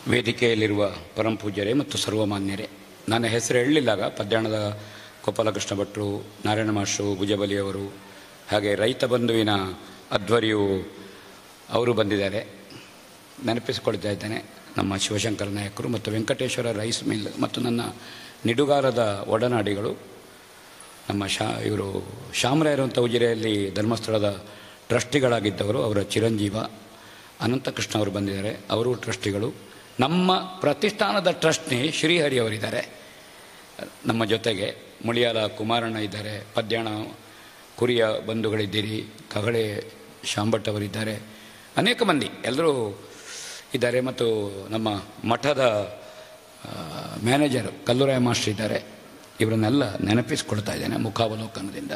ವೇದಿಕೆಯಲ್ಲಿರುವ ಪರಮಪೂಜ್ಯರೇ ಮತ್ತು ಸರ್ವಮಾನ್ಯರೇ ನನ್ನ ಹೆಸರು ಹೇಳಲಿಲ್ಲಾಗ ಪದ್ಯಾಣದ ಗೋಪಾಲಕೃಷ್ಣ ಭಟ್ರು ನಾರಾಯಣ ಮಾಸ್ಟ್ರು ಭುಜಬಲಿಯವರು ಹಾಗೆ ರೈತ ಬಂಧುವಿನ ಅಧ್ವರ್ಯು ಅವರು ಬಂದಿದ್ದಾರೆ ನೆನಪಿಸಿಕೊಳ್ತಾ ಇದ್ದೇನೆ ನಮ್ಮ ಶಿವಶಂಕರ ನಾಯಕರು ಮತ್ತು ವೆಂಕಟೇಶ್ವರ ರೈಸ್ ಮಿಲ್ ಮತ್ತು ನನ್ನ ನಿಡುಗಾರದ ಒಡನಾಡಿಗಳು ನಮ್ಮ ಶಾ ಇವರು ಶಾಮರಾಯರು ಅಂತ ಉಜಿರೆಯಲ್ಲಿ ಧರ್ಮಸ್ಥಳದ ಟ್ರಸ್ಟಿಗಳಾಗಿದ್ದವರು ಅವರ ಚಿರಂಜೀವ ಅನಂತಕೃಷ್ಣ ಅವರು ಬಂದಿದ್ದಾರೆ ಅವರು ಟ್ರಸ್ಟಿಗಳು ನಮ್ಮ ಪ್ರತಿಷ್ಠಾನದ ಟ್ರಸ್ಟ್ನಿ ಶ್ರೀಹರಿ ಅವರಿದ್ದಾರೆ ನಮ್ಮ ಜೊತೆಗೆ ಮುಳಿಯಾಲ ಕುಮಾರಣ್ಣ ಇದ್ದಾರೆ ಪದ್ಯಾಣ ಕುರಿಯ ಬಂಧುಗಳಿದ್ದೀರಿ ಕಹಳೆ ಶಾಂಭಟ್ ಅವರಿದ್ದಾರೆ ಅನೇಕ ಮಂದಿ ಎಲ್ಲರೂ ಇದ್ದಾರೆ ಮತ್ತು ನಮ್ಮ ಮಠದ ಆ, ಮ್ಯಾನೇಜರ್ ಕಲ್ಲುರಾಯ ಮಾಸ್ಟರ್ ಇದ್ದಾರೆ ಇವರನ್ನೆಲ್ಲ ನೆನಪಿಸ್ಕೊಳ್ತಾ ಇದ್ದೇನೆ ಮುಖಾವಲೋಕನದಿಂದ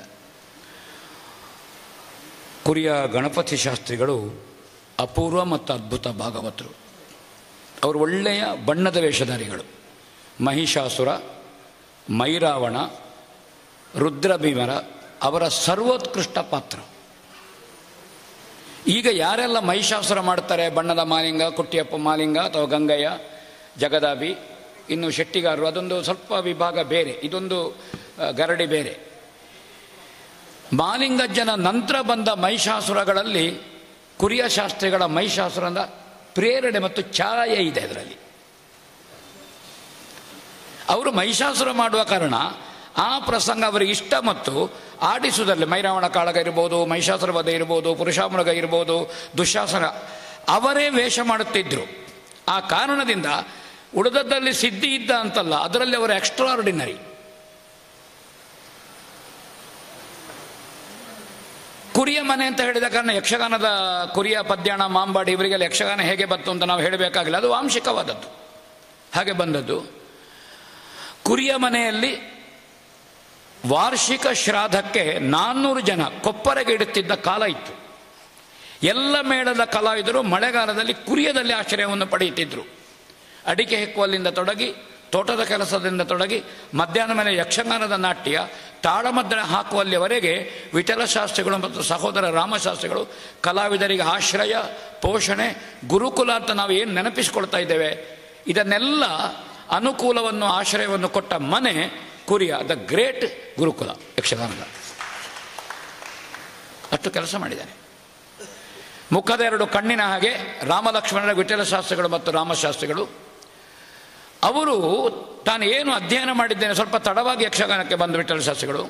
ಕುರಿಯ ಗಣಪತಿ ಶಾಸ್ತ್ರಿಗಳು ಅಪೂರ್ವ ಮತ್ತು ಅದ್ಭುತ ಭಾಗವತರು ಅವರು ಒಳ್ಳೆಯ ಬಣ್ಣದ ವೇಷಧಾರಿಗಳು ಮಹಿಷಾಸುರ ಮೈರಾವಣ ರುದ್ರಭೀಮರ ಅವರ ಸರ್ವೋತ್ಕೃಷ್ಟ ಪಾತ್ರ ಈಗ ಯಾರೆಲ್ಲ ಮಹಿಷಾಸುರ ಮಾಡ್ತಾರೆ ಬಣ್ಣದ ಮಾಲಿಂಗ ಕುಟ್ಟಿಯಪ್ಪ ಮಾಲಿಂಗ ಅಥವಾ ಗಂಗಯ್ಯ ಜಗದಾಬಿ ಇನ್ನು ಶೆಟ್ಟಿಗಾರರು ಅದೊಂದು ಸ್ವಲ್ಪ ವಿಭಾಗ ಬೇರೆ ಇದೊಂದು ಆ, ಗರಡಿ ಬೇರೆ ಮಾಲಿಂಗಜ್ಜನ ನಂತರ ಬಂದ ಮಹಿಷಾಸುರಗಳಲ್ಲಿ ಕುರಿಯ ಶಾಸ್ತ್ರಿಗಳ ಮಹಿಷಾಸುರದ ಪ್ರೇರಣೆ ಮತ್ತು ಛಾಯೆ ಇದೆ ಅದರಲ್ಲಿ ಅವರು ಮಹಿಷಾಸುರ ಮಾಡುವ ಕಾರಣ ಆ ಪ್ರಸಂಗ ಅವರಿಗೆ ಇಷ್ಟ ಮತ್ತು ಆಡಿಸುವುದರಲ್ಲಿ ಮೈರಾವಣ ಕಾಳಗ ಇರ್ಬೋದು ಮಹಿಷಾಸುರ ವಧೆ ಇರ್ಬೋದು ಪುರುಷಾಮೃಗ ಇರ್ಬೋದು ದುಶ್ಯಾಸನ ಅವರೇ ವೇಷ ಮಾಡುತ್ತಿದ್ದರು ಆ ಕಾರಣದಿಂದ ಉಳಿದದ್ದಲ್ಲಿ ಸಿದ್ಧಿ ಇದ್ದ ಅಂತಲ್ಲ ಅದರಲ್ಲಿ ಅವರು ಎಕ್ಸ್ಟ್ರಾರ್ಡಿನರಿ ಕುರಿಯ ಮನೆ ಅಂತ ಹೇಳಿದ ಕಾರಣ ಯಕ್ಷಗಾನದ ಕುರಿಯ ಪದ್ಯಾಣ ಮಾಂಬಾಡಿ ಇವರಿಗೆಲ್ಲ ಯಕ್ಷಗಾನ ಹೇಗೆ ಬಂತು ಅಂತ ನಾವು ಹೇಳಬೇಕಾಗಿಲ್ಲ ಅದು ವಾಂಶಿಕವಾದದ್ದು ಹಾಗೆ ಬಂದದ್ದು ಕುರಿಯ ಮನೆಯಲ್ಲಿ ವಾರ್ಷಿಕ ಶ್ರಾದ್ದಕ್ಕೆ ನಾನ್ನೂರು ಜನ ಕೊಪ್ಪರೆಗೆ ಇಡುತ್ತಿದ್ದ ಕಾಲ ಇತ್ತು ಎಲ್ಲ ಮೇಳದ ಕಲಾವಿದರು ಮಳೆಗಾಲದಲ್ಲಿ ಕುರಿಯದಲ್ಲಿ ಆಶ್ರಯವನ್ನು ಪಡೆಯುತ್ತಿದ್ದರು ಅಡಿಕೆ ಹೆಕ್ಕುವಲ್ಲಿಂದ ತೊಡಗಿ ತೋಟದ ಕೆಲಸದಿಂದ ತೊಡಗಿ ಮಧ್ಯಾಹ್ನ ಮೇಲೆ ಯಕ್ಷಗಾನದ ನಾಟ್ಯ ತಾಳಮದ್ದಳೆ ಹಾಕುವಲ್ಲಿವರೆಗೆ ವಿಠಲ ಶಾಸ್ತ್ರಿಗಳು ಮತ್ತು ಸಹೋದರ ರಾಮಶಾಸ್ತ್ರಿಗಳು ಕಲಾವಿದರಿಗೆ ಆಶ್ರಯ ಪೋಷಣೆ ಗುರುಕುಲ ಅಂತ ನಾವು ಏನು ನೆನಪಿಸ್ಕೊಳ್ತಾ ಇದ್ದೇವೆ ಇದನ್ನೆಲ್ಲ ಅನುಕೂಲವನ್ನು ಆಶ್ರಯವನ್ನು ಕೊಟ್ಟ ಮನೆ ಕುರಿಯ ದ ಗ್ರೇಟ್ ಗುರುಕುಲ ಯಕ್ಷಗಾನದ ಅಷ್ಟು ಕೆಲಸ ಮಾಡಿದ್ದಾನೆ ಮುಖದ ಎರಡು ಕಣ್ಣಿನ ಹಾಗೆ ರಾಮಲಕ್ಷ್ಮಣರ ವಿಠಲ ಶಾಸ್ತ್ರಿಗಳು ಮತ್ತು ರಾಮಶಾಸ್ತ್ರಿಗಳು ಅವರು ತಾನು ಏನು ಅಧ್ಯಯನ ಮಾಡಿದ್ದೇನೆ ಸ್ವಲ್ಪ ತಡವಾಗಿ ಯಕ್ಷಗಾನಕ್ಕೆ ಬಂದು ವಿಠಲ ಶಾಸ್ತ್ರಿಗಳು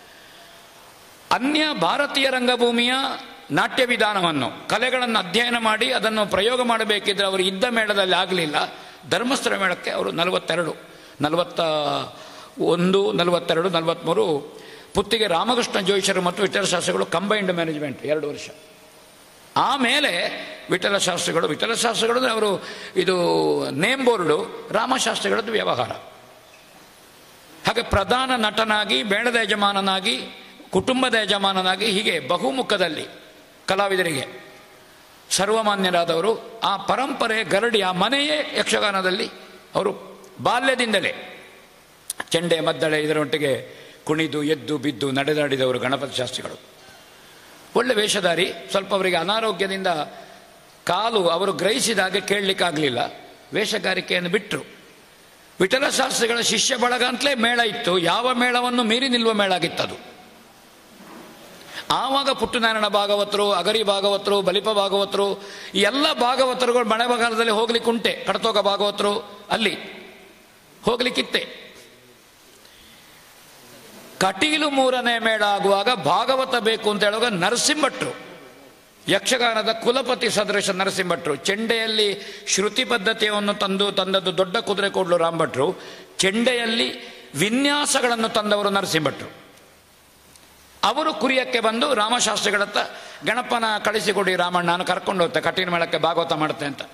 ಅನ್ಯ ಭಾರತೀಯ ರಂಗಭೂಮಿಯ ನಾಟ್ಯ ವಿಧಾನವನ್ನು ಕಲೆಗಳನ್ನು ಅಧ್ಯಯನ ಮಾಡಿ ಅದನ್ನು ಪ್ರಯೋಗ ಮಾಡಬೇಕಿದ್ರೆ ಅವರು ಇದ್ದ ಮೇಳದಲ್ಲಿ ಆಗಲಿಲ್ಲ ಧರ್ಮಸ್ಥಳ ಮೇಳಕ್ಕೆ ಅವರು ನಲವತ್ತೆರಡು ನಲವತ್ತ ಒಂದು ನಲವತ್ತೆರಡು ನಲವತ್ತ್ಮೂರು ಪುತ್ತಿಗೆ ರಾಮಕೃಷ್ಣ ಜೋಯಿಸರು ಮತ್ತು ವಿಠಲ ಶಾಸ್ತ್ರಿಗಳು ಕಂಬೈನ್ಡ್ ಮ್ಯಾನೇಜ್ಮೆಂಟ್ ಎರಡು ವರ್ಷ ಆಮೇಲೆ ವಿಠಲ ಶಾಸ್ತ್ರಿಗಳು ವಿಠಲ ಶಾಸ್ತ್ರಿಗಳು ಅಂದ್ರೆ ಅವರು ಇದು ನೇಮ್ ಬೋರ್ಡು ರಾಮಶಾಸ್ತ್ರಿಗಳದ್ದು ವ್ಯವಹಾರ ಹಾಗೆ ಪ್ರಧಾನ ನಟನಾಗಿ ಮೇಳದ ಯಜಮಾನನಾಗಿ ಕುಟುಂಬದ ಯಜಮಾನನಾಗಿ ಹೀಗೆ ಬಹುಮುಖದಲ್ಲಿ ಕಲಾವಿದರಿಗೆ ಸರ್ವಮಾನ್ಯರಾದವರು ಆ ಪರಂಪರೆ ಗರಡಿ ಆ ಮನೆಯೇ ಯಕ್ಷಗಾನದಲ್ಲಿ ಅವರು ಬಾಲ್ಯದಿಂದಲೇ ಚೆಂಡೆ ಮದ್ದಳೆ ಇದರೊಟ್ಟಿಗೆ ಕುಣಿದು ಎದ್ದು ಬಿದ್ದು ನಡೆದಾಡಿದವರು ಗಣಪತಿ ಶಾಸ್ತ್ರಿಗಳು ಒಳ್ಳೆ ವೇಷಧಾರಿ ಸ್ವಲ್ಪ ಅವರಿಗೆ ಅನಾರೋಗ್ಯದಿಂದ ಕಾಲು ಅವರು ಗ್ರಹಿಸಿದಾಗ ಕೇಳಲಿಕ್ಕಾಗಲಿಲ್ಲ ವೇಷಗಾರಿಕೆಯನ್ನು ಬಿಟ್ಟರು ವಿಠಲ ಶಾಸ್ತ್ರಿಗಳ ಶಿಷ್ಯ ಬಳಗ ಅಂತಲೇ ಮೇಳ ಇತ್ತು ಯಾವ ಮೇಳವನ್ನು ಮೀರಿ ನಿಲ್ಲುವ ಮೇಳ ಆಗಿತ್ತದು ಆವಾಗ ಪುಟ್ಟನಾರಾಯಣ ಭಾಗವತರು ಅಗರಿ ಭಾಗವತರು ಬಲಿಪ ಭಾಗವತರು ಈ ಎಲ್ಲ ಭಾಗವತರುಗಳು ಮಳೆಗಾಲದಲ್ಲಿ ಹೋಗ್ಲಿಕ್ಕೆ ಉಂಟೆ ಕಡತೋಗ ಭಾಗವತರು ಅಲ್ಲಿ ಹೋಗ್ಲಿಕ್ಕಿತ್ತೆ ಕಟೀಲು ಮೂರನೇ ಮೇಳ ಆಗುವಾಗ ಭಾಗವತ ಬೇಕು ಅಂತ ಹೇಳುವಾಗ ನರಸಿಂಭಟ್ರು ಯಕ್ಷಗಾನದ ಕುಲಪತಿ ಸದೃಶ ನರಸಿಂಭಟ್ರು ಚೆಂಡೆಯಲ್ಲಿ ಶ್ರುತಿ ಪದ್ಧತಿಯನ್ನು ತಂದು ತಂದದ್ದು ದೊಡ್ಡ ಕುದುರೆ ಕೊಡ್ಲು ರಾಂಭಟ್ರು ಚೆಂಡೆಯಲ್ಲಿ ವಿನ್ಯಾಸಗಳನ್ನು ತಂದವರು ನರಸಿಂಭಟ್ರು ಅವರು ಕುರಿಯಕ್ಕೆ ಬಂದು ರಾಮಶಾಸ್ತ್ರಿಗಳತ್ತ ಗಣಪನ ಕಳಿಸಿಕೊಡಿ ರಾಮಣ್ಣ ನಾನು ಕರ್ಕೊಂಡು ಹೋಗ್ತೆ ಕಟೀಲು ಮೇಳಕ್ಕೆ ಭಾಗವತ ಮಾಡುತ್ತೆ ಅಂತ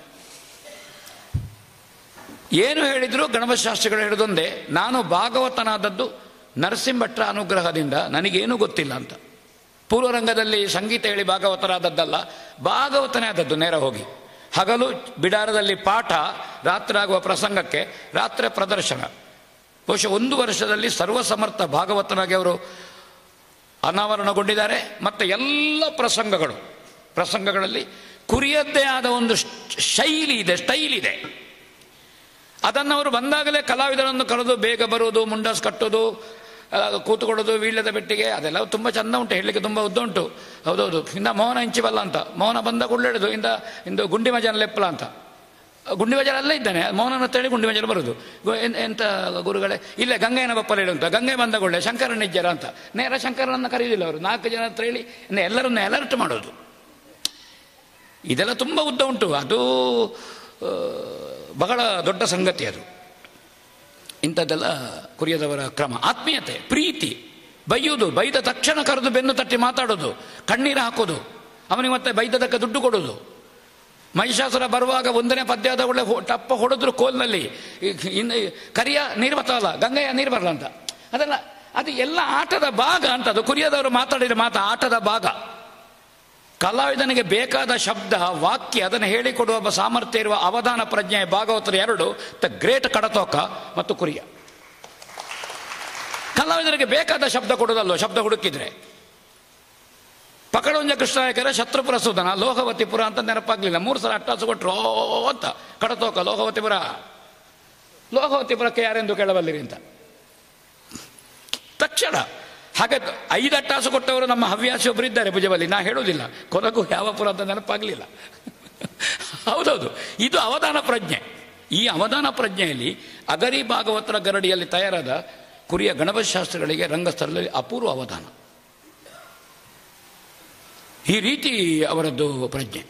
ಏನು ಹೇಳಿದ್ರು ಗಣಪತಿ ಶಾಸ್ತ್ರಿಗಳು ಹೇಳಿದೊಂದೇ ನಾನು ಭಾಗವತನಾದದ್ದು ನರಸಿಂಭಟ್ರ ಅನುಗ್ರಹದಿಂದ ನನಗೇನು ಗೊತ್ತಿಲ್ಲ ಅಂತ ಪೂರ್ವರಂಗದಲ್ಲಿ ಸಂಗೀತ ಹೇಳಿ ಭಾಗವತರಾದದ್ದಲ್ಲ ಭಾಗವತನೇ ಆದದ್ದು ನೇರ ಹೋಗಿ ಹಗಲು ಬಿಡಾರದಲ್ಲಿ ಪಾಠ ರಾತ್ರಿ ಆಗುವ ಪ್ರಸಂಗಕ್ಕೆ ರಾತ್ರಿ ಪ್ರದರ್ಶನ ಬಹುಶಃ ಒಂದು ವರ್ಷದಲ್ಲಿ ಸರ್ವಸಮರ್ಥ ಭಾಗವತನಾಗಿ ಅವರು ಅನಾವರಣಗೊಂಡಿದ್ದಾರೆ ಮತ್ತು ಎಲ್ಲ ಪ್ರಸಂಗಗಳು ಪ್ರಸಂಗಗಳಲ್ಲಿ ಕುರಿಯದ್ದೇ ಆದ ಒಂದು ಶ್- ಶೈಲಿ ಇದೆ ಸ್ಟೈಲ್ ಇದೆ ಅದನ್ನು ಅವರು ಬಂದಾಗಲೇ ಕಲಾವಿದರನ್ನು ಕರೆದು ಬೇಗ ಬರುವುದು ಮುಂಡಾಸ್ ಕಟ್ಟೋದು ಆ, ಕೂತ್ಕೊಳ್ಳೋದು ವೀಳ್ಯದ ಬೆಟ್ಟಿಗೆ ಅದೆಲ್ಲ ತುಂಬ ಚಂದ ಉಂಟು ಹೇಳಲಿಕ್ಕೆ ತುಂಬ ಉದ್ದ ಉಂಟು ಹೌದೌದು ಇಂದ ಮೋಹನ ಇಂಚಿಬಲ್ಲ ಅಂತ ಮೋಹನ ಬಂದ ಕೊಳ್ಳೆಡುದು ಇಂದ ಇಂದು ಗುಂಡಿ ಮಜನ ಲೆಪ್ಪಲ ಅಂತ ಗುಂಡಿ ಮಜಲ ಅಲ್ಲೇ ಇದ್ದಾನೆ ಮೌನನ ಅಂತೇಳಿ ಗುಂಡಿ ಮಜಲ ಬರುದು ಗು- ಎನ್- ಎಂತ ಗುರುಗಳೇ ಇಲ್ಲೇ ಗಂಗೆಯನ ಬಪ್ಪಲ ಹೇಳು ಅಂತ ಗಂಗೆ ಬಂದ ಕೊಳ್ಳೆ ಶಂಕರನ ನಿಜ್ಜರ ಅಂತ ನೇರ ಶಂಕರನನ್ನು ಕರೆಯುವುದಿಲ್ಲ ಅವರು ನಾಲ್ಕು ಜನ ಹತ್ರ ಹೇಳಿ ಇನ್ನು ಎಲ್ಲರನ್ನು ಅಲರ್ಟ್ ಮಾಡೋದು ಇದೆಲ್ಲ ತುಂಬ ಉದ್ದ ಉಂಟು ಅದು ಆ, ಬಹಳ ದೊಡ್ಡ ಸಂಗತಿ ಅದು ಇಂಥದ್ದೆಲ್ಲ ಕುರಿಯದವರ ಕ್ರಮ ಆತ್ಮೀಯತೆ ಪ್ರೀತಿ ಬೈಯುವುದು ಬೈದ ತಕ್ಷಣ ಕರೆದು ಬೆನ್ನು ತಟ್ಟಿ ಮಾತಾಡೋದು ಕಣ್ಣೀರು ಹಾಕೋದು ಅವನಿಗೆ ಮತ್ತೆ ಬೈದದಕ್ಕೆ ದುಡ್ಡು ಕೊಡೋದು ಮಹಿಷಾಸುರ ಬರುವಾಗ ಒಂದನೇ ಪದ್ಯ ಆದ ಒಳ್ಳೆ ಹೊ- ಟಪ್ಪ ಹೊಡೆದ್ರು ಕೋಲ್ನಲ್ಲಿ ಈ- ಇನ್ನು ಕರಿಯ ನೀರು ಬರ್ತಲ್ಲ ಗಂಗೆಯ ನೀರು ಬರಲ್ಲ ಅಂತ ಅದೆಲ್ಲ ಅದು ಎಲ್ಲ ಆಟದ ಭಾಗ ಅಂತ ಅದು ಕುರಿಯದವರು ಮಾತಾಡಿದ ಮಾತು ಆಟದ ಭಾಗ ಕಲಾವಿದನಿಗೆ ಬೇಕಾದ ಶಬ್ದ ವಾಕ್ಯ ಅದನ್ನು ಹೇಳಿಕೊಡುವ ಒಬ್ಬ ಸಾಮರ್ಥ್ಯ ಇರುವ ಅವಧಾನ ಪ್ರಜ್ಞೆ ಭಾಗವತರು ಎರಡು ದ ಗ್ರೇಟ್ ಕಡತೋಕ ಮತ್ತು ಕುರಿಯ ಕಲಾವಿದರಿಗೆ ಬೇಕಾದ ಶಬ್ದ ಕೊಡೋದಲ್ವ ಶಬ್ದ ಹುಡುಕಿದ್ರೆ ಪಕಡೊಂಜ ಕೃಷ್ಣಾಯಕರ ಶತ್ರುಪುರ ಸುಧನ ಲೋಹವತಿಪುರ ಅಂತ ನೆನಪಾಗ್ಲಿಲ್ಲ ಮೂರು ಸಲ ಅಟ್ಟಾಸು ಕೊಟ್ರು ಓ ಅಂತ ಕಡತೋಕ ಲೋಹವತಿಪುರ ಲೋಹವತಿಪುರಕ್ಕೆ ಯಾರೆಂದು ಕೇಳಬಲ್ಲಿರಿ ಅಂತ ತಕ್ಷಣ ಹಾಗೆ ಐದು ಅಟ್ಟಾಸು ಕೊಟ್ಟವರು ನಮ್ಮ ಹವ್ಯಾಸಿ ಒಬ್ಬರು ಇದ್ದಾರೆ ಭುಜಬಲ್ಲಿ ನಾ ಹೇಳುವುದಿಲ್ಲ ಕೊನೆಗೂ ಯಾವ ಪುರ ಅಂತ ನೆನಪಾಗಲಿಲ್ಲ ಹೌದೌದು ಇದು ಅವಧಾನ ಪ್ರಜ್ಞೆ ಈ ಅವಧಾನ ಪ್ರಜ್ಞೆಯಲ್ಲಿ ಅಗರಿ ಭಾಗವತರ ಗರಡಿಯಲ್ಲಿ ತಯಾರಾದ ಕುರಿಯ ಗಣಪತಿ ಶಾಸ್ತ್ರಗಳಿಗೆ ರಂಗಸ್ಥಳದಲ್ಲಿ ಅಪೂರ್ವ ಅವಧಾನ ಈ ರೀತಿ ಅವರದ್ದು ಪ್ರಜ್ಞೆ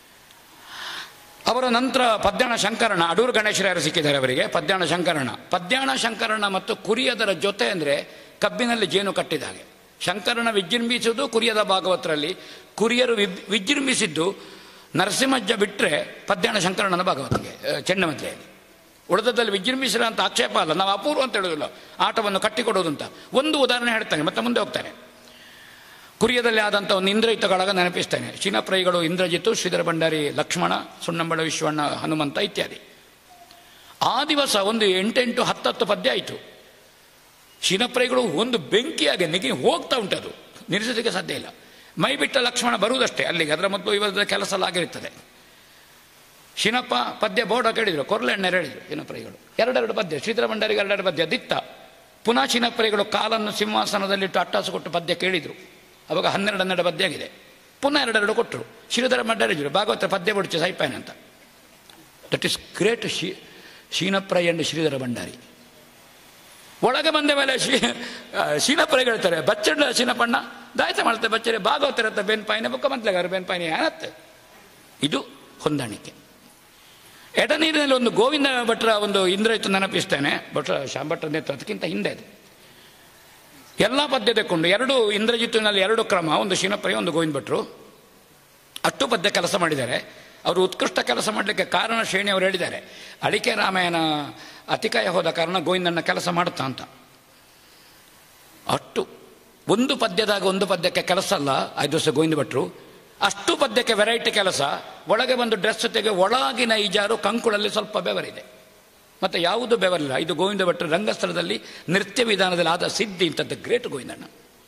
ಅವರ ನಂತರ ಪದ್ಯಾಣ ಶಂಕರಣ ಅಡೂರು ಗಣೇಶರಾಯರು ಸಿಕ್ಕಿದ್ದಾರೆ ಅವರಿಗೆ ಪದ್ಯಾಣ ಶಂಕರಣ ಪದ್ಯಾಣ ಶಂಕರಣ ಮತ್ತು ಕುರಿಯದರ ಜೊತೆ ಅಂದರೆ ಕಬ್ಬಿನಲ್ಲಿ ಜೇನು ಕಟ್ಟಿದ ಹಾಗೆ ಶಂಕರಣ ವಿಜೃಂಭಿಸುವುದು ಕುರಿಯದ ಭಾಗವತರಲ್ಲಿ ಕುರಿಯರು ವಿಬ್- ವಿಜೃಂಭಿಸಿದ್ದು ನರಸಿಂಹಜ್ಜ ಬಿಟ್ಟರೆ ಪದ್ಯಾಣ ಶಂಕರಣ್ಣನ ಭಾಗವತಿಗೆ ಆ, ಚೆನ್ನಮದ್ಲೆಯಲ್ಲಿ ಉಳಿದದಲ್ಲಿ ವಿಜೃಂಭಿಸಿಲ್ಲ ಅಂತ ಆಕ್ಷೇಪ ಅಲ್ಲ ನಾವು ಅಪೂರ್ವ ಅಂತ ಹೇಳೋದಿಲ್ಲ ಆಟವನ್ನು ಕಟ್ಟಿಕೊಡೋದು ಅಂತ ಒಂದು ಉದಾಹರಣೆ ಹೇಳ್ತಾನೆ ಮತ್ತೆ ಮುಂದೆ ಹೋಗ್ತಾನೆ ಕುರಿಯದಲ್ಲಿ ಆದಂಥ ಒಂದು ಇಂದ್ರಜಿತ ಕಾಳಗ ನೆನಪಿಸ್ತೇನೆ ಶಿನಪ್ರೈಗಳು ಇಂದ್ರಜಿತ್ತು ಶ್ರೀಧರ ಭಂಡಾರಿ ಲಕ್ಷ್ಮಣ ಸುಣ್ಣಂಬಳ ವಿಶ್ವಣ್ಣ ಹನುಮಂತ ಇತ್ಯಾದಿ ಆ ದಿವಸ ಒಂದು ಎಂಟೆಂಟು ಹತ್ತತ್ತು ಪದ್ಯ ಆಯಿತು ಶಿನಪ್ರೈಗಳು ಒಂದು ಬೆಂಕಿಯಾಗಿ ನೆಗಿ ಹೋಗ್ತಾ ಉಂಟದು ನಿಲ್ಲಿಸೋದಕ್ಕೆ ಸಾಧ್ಯ ಇಲ್ಲ ಮೈ ಬಿಟ್ಟ ಲಕ್ಷ್ಮಣ ಬರುವುದಷ್ಟೇ ಅಲ್ಲಿಗೆ ಅದರ ಮೊದಲು ಇವರ ಕೆಲಸ ಎಲ್ಲ ಆಗಿರುತ್ತದೆ ಶಿನಪ್ಪ ಪದ್ಯ ಬೋರ್ಡ ಕೇಳಿದ್ರು ಕೊರ್ಲೆಣ್ಣೆ ಹೇಳಿದ್ರು ಶಿನಪ್ರೈಗಳು ಎರಡೆರಡು ಪದ್ಯ ಶ್ರೀಧರ ಭಂಡಾರಿಗೆ ಎರಡೆರಡು ಪದ್ಯ ದಿತ್ತ ಪುನಃ ಶಿನಪ್ರೈಗಳು ಕಾಲನ್ನು ಸಿಂಹಾಸನದಲ್ಲಿಟ್ಟು ಅಟ್ಟಾಸು ಕೊಟ್ಟು ಪದ್ಯ ಕೇಳಿದರು ಅವಾಗ ಹನ್ನೆರಡು ಹನ್ನೆರಡು ಪದ್ಯ ಆಗಿದೆ ಪುನಃ ಎರಡೆರಡು ಕೊಟ್ಟರು ಶ್ರೀಧರ ಭಂಡಾರಿದ್ರು ಭಾಗವತ ಪದ್ಯ ಬಿಡಿಸಿ ಸೈಪಾಯನ್ ಅಂತ ದಟ್ ಇಸ್ ಗ್ರೇಟ್ ಶಿ ಶೀನಪ್ರೈ ಅಂಡ್ ಶ್ರೀಧರ ಭಂಡಾರಿ ಒಳಗೆ ಬಂದ ಮೇಲೆ ಶೀ ಶೀನಪ್ರೈ ಹೇಳ್ತಾರೆ ಬಚ್ಚಣ್ಣ ಶೀನಪ್ಪಣ್ಣ ದಾಯ್ತ ಮಾಡ್ತಾರೆ ಬಚ್ಚರೆ ಭಾಗವತರತ್ತ ಬೆನ್ಪಾಯಿನ ಬುಕ್ಕ ಮಂತ್ಲಗಾರ ಬೆನ್ಪಾಯಿನ ಏನತ್ತೆ ಇದು ಹೊಂದಾಣಿಕೆ ಎಡನೀರಿನಲ್ಲಿ ಒಂದು ಗೋವಿಂದ ಭಟ್ರ ಒಂದು ಇಂದ್ರಯುತ ನೆನಪಿಸ್ತೇನೆ ಭಟ್ರ ಶಾಂಭಟ್ರ ನೇತೃತ್ವ ಅದಕ್ಕಿಂತ ಹಿಂದೆ ಅದು ಎಲ್ಲ ಪದ್ಯ ತೆಕ್ಕೊಂಡು ಎರಡು ಇಂದ್ರಜಿತ್ತಿನಲ್ಲಿ ಎರಡು ಕ್ರಮ ಒಂದು ಶಿನಪ್ರಿಯ ಒಂದು ಗೋವಿಂದ ಭಟ್ರು ಅಷ್ಟು ಪದ್ಯ ಕೆಲಸ ಮಾಡಿದ್ದಾರೆ ಅವರು ಉತ್ಕೃಷ್ಟ ಕೆಲಸ ಮಾಡಲಿಕ್ಕೆ ಕಾರಣ ಶ್ರೇಣಿ ಅವರು ಹೇಳಿದ್ದಾರೆ ಅಡಿಕೆ ರಾಮಾಯಣ ಅತಿಕಾಯ ಹೋದ ಕಾರಣ ಗೋವಿಂದಣ್ಣ ಕೆಲಸ ಮಾಡುತ್ತಾ ಅಂತ ಅಷ್ಟು ಒಂದು ಪದ್ಯದಾಗ ಒಂದು ಪದ್ಯಕ್ಕೆ ಕೆಲಸ ಅಲ್ಲ ಐದು ವರ್ಷ ಗೋವಿಂದ ಭಟ್ರು ಅಷ್ಟು ಪದ್ಯಕ್ಕೆ ವೆರೈಟಿ ಕೆಲಸ ಒಳಗೆ ಬಂದು ಡ್ರೆಸ್ ತೆಗೆ ಒಳಗಿನ ಈಜಾರು ಕಂಕುಳಲ್ಲಿ ಸ್ವಲ್ಪ ಬೆವರಿದೆ ಮತ್ತು ಯಾವುದು ಬೆವರಿಲ್ಲ ಇದು ಗೋವಿಂದ ಭಟ್ರು ರಂಗಸ್ಥಳದಲ್ಲಿ ನೃತ್ಯ ವಿಧಾನದಲ್ಲಿ ಆದ ಸಿದ್ಧಿ ಇಂಥದ್ದು ಗ್ರೇಟ್ ಗೋವಿಂದಣ್ಣ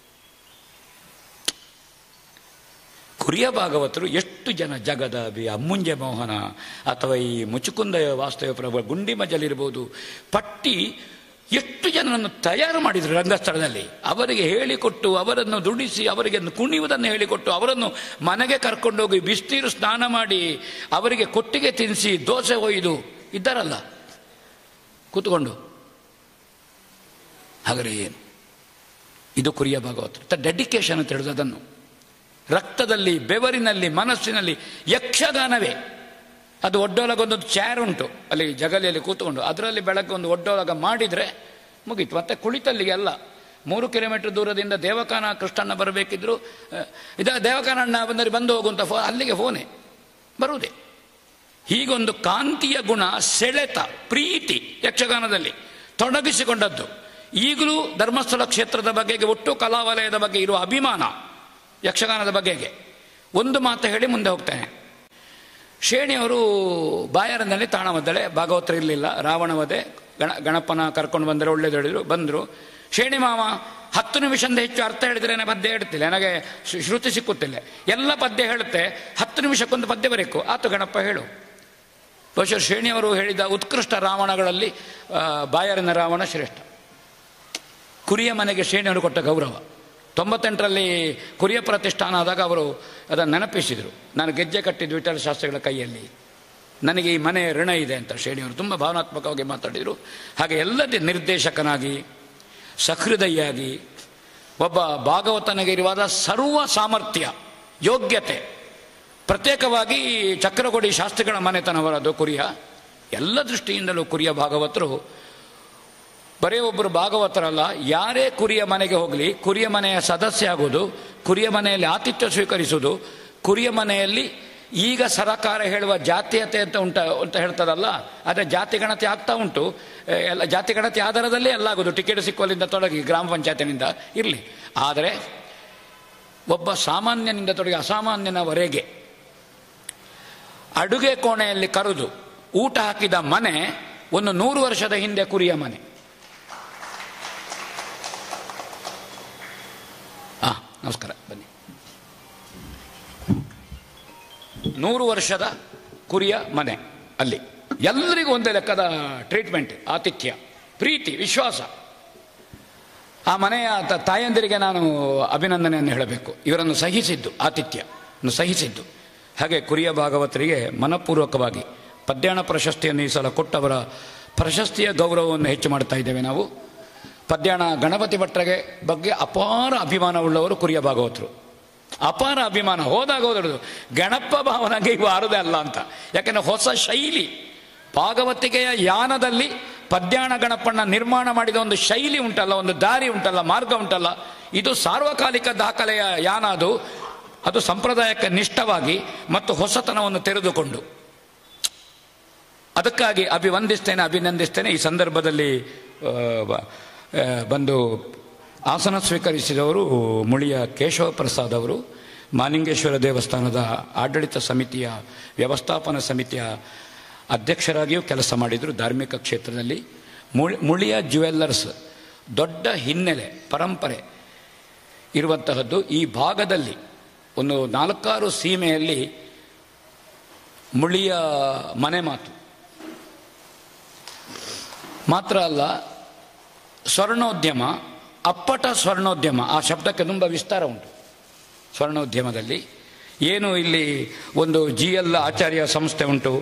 ಕುರಿಯ ಭಾಗವತರು ಎಷ್ಟು ಜನ ಜಗದಾಬಿ ಅಮ್ಮುಂಜೆ ಮೋಹನ ಅಥವಾ ಈ ಮುಚುಕುಂದ ವಾಸ್ತವ ಪ್ರಭು ಗುಂಡಿ ಮಜಲಿರ್ಬೋದು ಪಟ್ಟಿ ಎಷ್ಟು ಜನರನ್ನು ತಯಾರು ಮಾಡಿದರು ರಂಗಸ್ಥಳದಲ್ಲಿ ಅವರಿಗೆ ಹೇಳಿಕೊಟ್ಟು ಅವರನ್ನು ದುಡಿಸಿ ಅವರಿಗೆ ಕುಣಿಯುವುದನ್ನು ಹೇಳಿಕೊಟ್ಟು ಅವರನ್ನು ಮನೆಗೆ ಕರ್ಕೊಂಡೋಗಿ ಬಿಸಿನೀರು ಸ್ನಾನ ಮಾಡಿ ಅವರಿಗೆ ಕೊಟ್ಟಿಗೆ ತಿನ್ನಿಸಿ ದೋಸೆ ಒಯ್ದು ಇದ್ದಾರಲ್ಲ ಕೂತ್ಕೊಂಡು ಹಾಗಾದ್ರೆ ಏನು ಇದು ಕುರಿಯ ಭಾಗವತ ಡೆಡಿಕೇಶನ್ ಅಂತ ಹೇಳೋದು ಅದನ್ನು ರಕ್ತದಲ್ಲಿ ಬೆವರಿನಲ್ಲಿ ಮನಸ್ಸಿನಲ್ಲಿ ಯಕ್ಷಗಾನವೇ ಅದು ಒಡ್ಡೋಲಗೊಂದು ಚೇರ್ ಉಂಟು ಅಲ್ಲಿ ಜಗಲಿಯಲ್ಲಿ ಕೂತ್ಕೊಂಡು ಅದರಲ್ಲಿ ಬೆಳಗ್ಗೆ ಒಂದು ಒಡ್ಡೋಲಗ ಮಾಡಿದರೆ ಮುಗೀತು ಮತ್ತೆ ಕುಳಿತಲ್ಲಿಗೆ ಅಲ್ಲ ಮೂರು ಕಿಲೋಮೀಟರ್ ದೂರದಿಂದ ದೇವಕಾನ ಕೃಷ್ಣಣ್ಣ ಬರಬೇಕಿದ್ರು ಅಹ್, ಇದ ದೇವಕಾನಣ್ಣ ಬಂದರೆ ಬಂದು ಹೋಗುವಂಥ ಫೋ ಅಲ್ಲಿಗೆ ಫೋನೆ ಬರುವುದೇ ಹೀಗೊಂದು ಕಾಂತಿಯ ಗುಣ ಸೆಳೆತ ಪ್ರೀತಿ ಯಕ್ಷಗಾನದಲ್ಲಿ ತೊಡಗಿಸಿಕೊಂಡದ್ದು ಈಗಲೂ ಧರ್ಮಸ್ಥಳ ಕ್ಷೇತ್ರದ ಬಗೆಗೆ ಒಟ್ಟು ಕಲಾವಲಯದ ಬಗ್ಗೆ ಇರುವ ಅಭಿಮಾನ ಯಕ್ಷಗಾನದ ಬಗೆಗೆ ಒಂದು ಮಾತು ಹೇಳಿ ಮುಂದೆ ಹೋಗ್ತೇನೆ ಶ್ರೇಣಿಯವರು ಬಾಯಾರನಲ್ಲಿ ತಾಣವದ್ದಳೆ ಭಾಗವತರು ಇರಲಿಲ್ಲ ರಾವಣವದೆ ಗಣ ಗಣಪನ ಕರ್ಕೊಂಡು ಬಂದರೆ ಒಳ್ಳೇದು ಹೇಳಿದ್ರು ಬಂದರು ಶ್ರೇಣಿ ಮಾವ ಹತ್ತು ನಿಮಿಷದಿಂದ ಹೆಚ್ಚು ಅರ್ಥ ಹೇಳಿದ್ರೆ ಪದ್ಯ ಹೇಳ್ತಿಲ್ಲ ನನಗೆ ಶ್- ಶ್ರುತಿ ಸಿಕ್ಕುತ್ತಿಲ್ಲ ಎಲ್ಲ ಪದ್ಯ ಹೇಳುತ್ತೆ ಹತ್ತು ನಿಮಿಷಕ್ಕೊಂದು ಪದ್ಯ ಬರೀಕು ಆತು ಗಣಪ ಹೇಳು ಬಹುಶಃ ಶ್ರೇಣಿಯವರು ಹೇಳಿದ ಉತ್ಕೃಷ್ಟ ರಾವಣಗಳಲ್ಲಿ ಆ, ಬಾಯರಿನ ರಾವಣ ಶ್ರೇಷ್ಠ ಕುರಿಯ ಮನೆಗೆ ಶ್ರೇಣಿಯವರು ಕೊಟ್ಟ ಗೌರವ ತೊಂಬತ್ತೆಂಟರಲ್ಲಿ ಕುರಿಯ ಪ್ರತಿಷ್ಠಾನ ಆದಾಗ ಅವರು ಅದನ್ನು ನೆನಪಿಸಿದರು ನಾನು ಗೆಜ್ಜೆ ಕಟ್ಟಿದ್ದು ವಿಠಲ ಶಾಸ್ತ್ರಿಗಳ ಕೈಯಲ್ಲಿ ನನಗೆ ಈ ಮನೆ ಋಣ ಇದೆ ಅಂತ ಶ್ರೇಣಿಯವರು ತುಂಬ ಭಾವನಾತ್ಮಕವಾಗಿ ಮಾತಾಡಿದರು ಹಾಗೆ ಎಲ್ಲದೇ ನಿರ್ದೇಶಕನಾಗಿ ಸಹೃದಯಿಯಾಗಿ ಒಬ್ಬ ಭಾಗವತನಿಗೆ ಇರುವಾದ ಸರ್ವ ಸಾಮರ್ಥ್ಯ ಯೋಗ್ಯತೆ ಪ್ರತ್ಯೇಕವಾಗಿ ಚಕ್ರಗೊಡಿ ಶಾಸ್ತ್ರಿಗಳ ಮನೆತನವರದು ಕುರಿಯ ಎಲ್ಲ ದೃಷ್ಟಿಯಿಂದಲೂ ಕುರಿಯ ಭಾಗವತರು ಬರೇ ಒಬ್ಬರು ಭಾಗವತರಲ್ಲ ಯಾರೇ ಕುರಿಯ ಮನೆಗೆ ಹೋಗಲಿ ಕುರಿಯ ಮನೆಯ ಸದಸ್ಯ ಆಗೋದು ಕುರಿಯ ಮನೆಯಲ್ಲಿ ಆತಿಥ್ಯ ಸ್ವೀಕರಿಸುವುದು ಕುರಿಯ ಮನೆಯಲ್ಲಿ ಈಗ ಸರಕಾರ ಹೇಳುವ ಜಾತೀಯತೆ ಅಂತ ಉಂಟ ಅಂತ ಹೇಳ್ತದಲ್ಲ ಆದರೆ ಜಾತಿ ಗಣತಿ ಆಗ್ತಾ ಉಂಟು ಎ, ಎಲ್ಲ ಜಾತಿ ಗಣತಿ ಆಧಾರದಲ್ಲೇ ಎಲ್ಲ ಆಗೋದು ಟಿಕೆಟ್ ಸಿಕ್ಕುವಲ್ಲಿಂದ ತೊಡಗಿ ಗ್ರಾಮ ಪಂಚಾಯತಿನಿಂದ ಇರಲಿ ಆದರೆ ಒಬ್ಬ ಸಾಮಾನ್ಯನಿಂದ ತೊಡಗಿ ಅಸಾಮಾನ್ಯನವರೆಗೆ ಅಡುಗೆ ಕೋಣೆಯಲ್ಲಿ ಕರೆದು ಊಟ ಹಾಕಿದ ಮನೆ ಒಂದು ನೂರು ವರ್ಷದ ಹಿಂದೆ ಕುರಿಯ ಮನೆ ಆ ನಮಸ್ಕಾರ ಬನ್ನಿ ನೂರು ವರ್ಷದ ಕುರಿಯ ಮನೆ ಅಲ್ಲಿ ಎಲ್ಲರಿಗೂ ಒಂದೇ ಲೆಕ್ಕದ ಟ್ರೀಟ್ಮೆಂಟ್ ಆತಿಥ್ಯ ಪ್ರೀತಿ ವಿಶ್ವಾಸ ಆ ಮನೆಯ ತ- ತಾಯಂದಿರಿಗೆ ನಾನು ಅಭಿನಂದನೆಯನ್ನು ಹೇಳಬೇಕು ಇವರನ್ನು ಸಹಿಸಿದ್ದು ಆತಿಥ್ಯ ಸಹಿಸಿದ್ದು ಹಾಗೆ ಕುರಿಯ ಭಾಗವತರಿಗೆ ಮನಪೂರ್ವಕವಾಗಿ ಪದ್ಯಾಣ ಪ್ರಶಸ್ತಿಯನ್ನು ಈ ಸಲ ಕೊಟ್ಟವರ ಪ್ರಶಸ್ತಿಯ ಗೌರವವನ್ನು ಹೆಚ್ಚು ಮಾಡ್ತಾ ಇದ್ದೇವೆ ನಾವು ಪದ್ಯಾಣ ಗಣಪತಿ ಭಟ್ರಿಗೆ ಬಗ್ಗೆ ಅಪಾರ ಅಭಿಮಾನವುಳ್ಳವರು ಕುರಿಯ ಭಾಗವತರು ಅಪಾರ ಅಭಿಮಾನ ಹೋದಾಗ ಹೋದದ್ದು ಗಣಪ ಭಾವನೆಗೆ ಇವು ಆರದೇ ಅಲ್ಲ ಅಂತ ಯಾಕಂದ್ರೆ ಹೊಸ ಶೈಲಿ ಭಾಗವತಿಕೆಯ ಯಾನದಲ್ಲಿ ಪದ್ಯಾಣ ಗಣಪಣ್ಣ ನಿರ್ಮಾಣ ಮಾಡಿದ ಒಂದು ಶೈಲಿ ಉಂಟಲ್ಲ ಒಂದು ದಾರಿ ಉಂಟಲ್ಲ ಮಾರ್ಗ ಉಂಟಲ್ಲ ಇದು ಸಾರ್ವಕಾಲಿಕ ದಾಖಲೆಯ ಯಾನ ಅದು ಅದು ಸಂಪ್ರದಾಯಕ್ಕೆ ನಿಷ್ಠವಾಗಿ ಮತ್ತು ಹೊಸತನವನ್ನು ತೆರೆದುಕೊಂಡು ಅದಕ್ಕಾಗಿ ಅಭಿವಂದಿಸ್ತೇನೆ ಅಭಿನಂದಿಸ್ತೇನೆ ಈ ಸಂದರ್ಭದಲ್ಲಿ ಆ, ಬ- ಆ, ಬಂದು ಆಸನ ಸ್ವೀಕರಿಸಿದವರು ಮುಳಿಯ ಕೇಶವ ಪ್ರಸಾದ್ ಅವರು ಮಾಲಿಂಗೇಶ್ವರ ದೇವಸ್ಥಾನದ ಆಡಳಿತ ಸಮಿತಿಯ ವ್ಯವಸ್ಥಾಪನಾ ಸಮಿತಿಯ ಅಧ್ಯಕ್ಷರಾಗಿಯೂ ಕೆಲಸ ಮಾಡಿದರು ಧಾರ್ಮಿಕ ಕ್ಷೇತ್ರದಲ್ಲಿ ಮುಳ್- ಮುಳಿಯ ಜ್ಯುವೆಲ್ಲರ್ಸ್ ದೊಡ್ಡ ಹಿನ್ನೆಲೆ ಪರಂಪರೆ ಇರುವಂತಹದ್ದು ಈ ಭಾಗದಲ್ಲಿ ಒಂದು ನಾಲ್ಕಾರು ಸೀಮೆಯಲ್ಲಿ ಮುಳಿಯ ಮನೆ ಮಾತು ಮಾತ್ರ ಅಲ್ಲ ಸ್ವರ್ಣೋದ್ಯಮ ಅಪ್ಪಟ ಸ್ವರ್ಣೋದ್ಯಮ ಆ ಶಬ್ದಕ್ಕೆ ತುಂಬ ವಿಸ್ತಾರ ಉಂಟು ಸ್ವರ್ಣೋದ್ಯಮದಲ್ಲಿ ಏನು ಇಲ್ಲಿ ಒಂದು ಜಿ ಎಲ್ ಆಚಾರ್ಯ ಸಂಸ್ಥೆ ಉಂಟು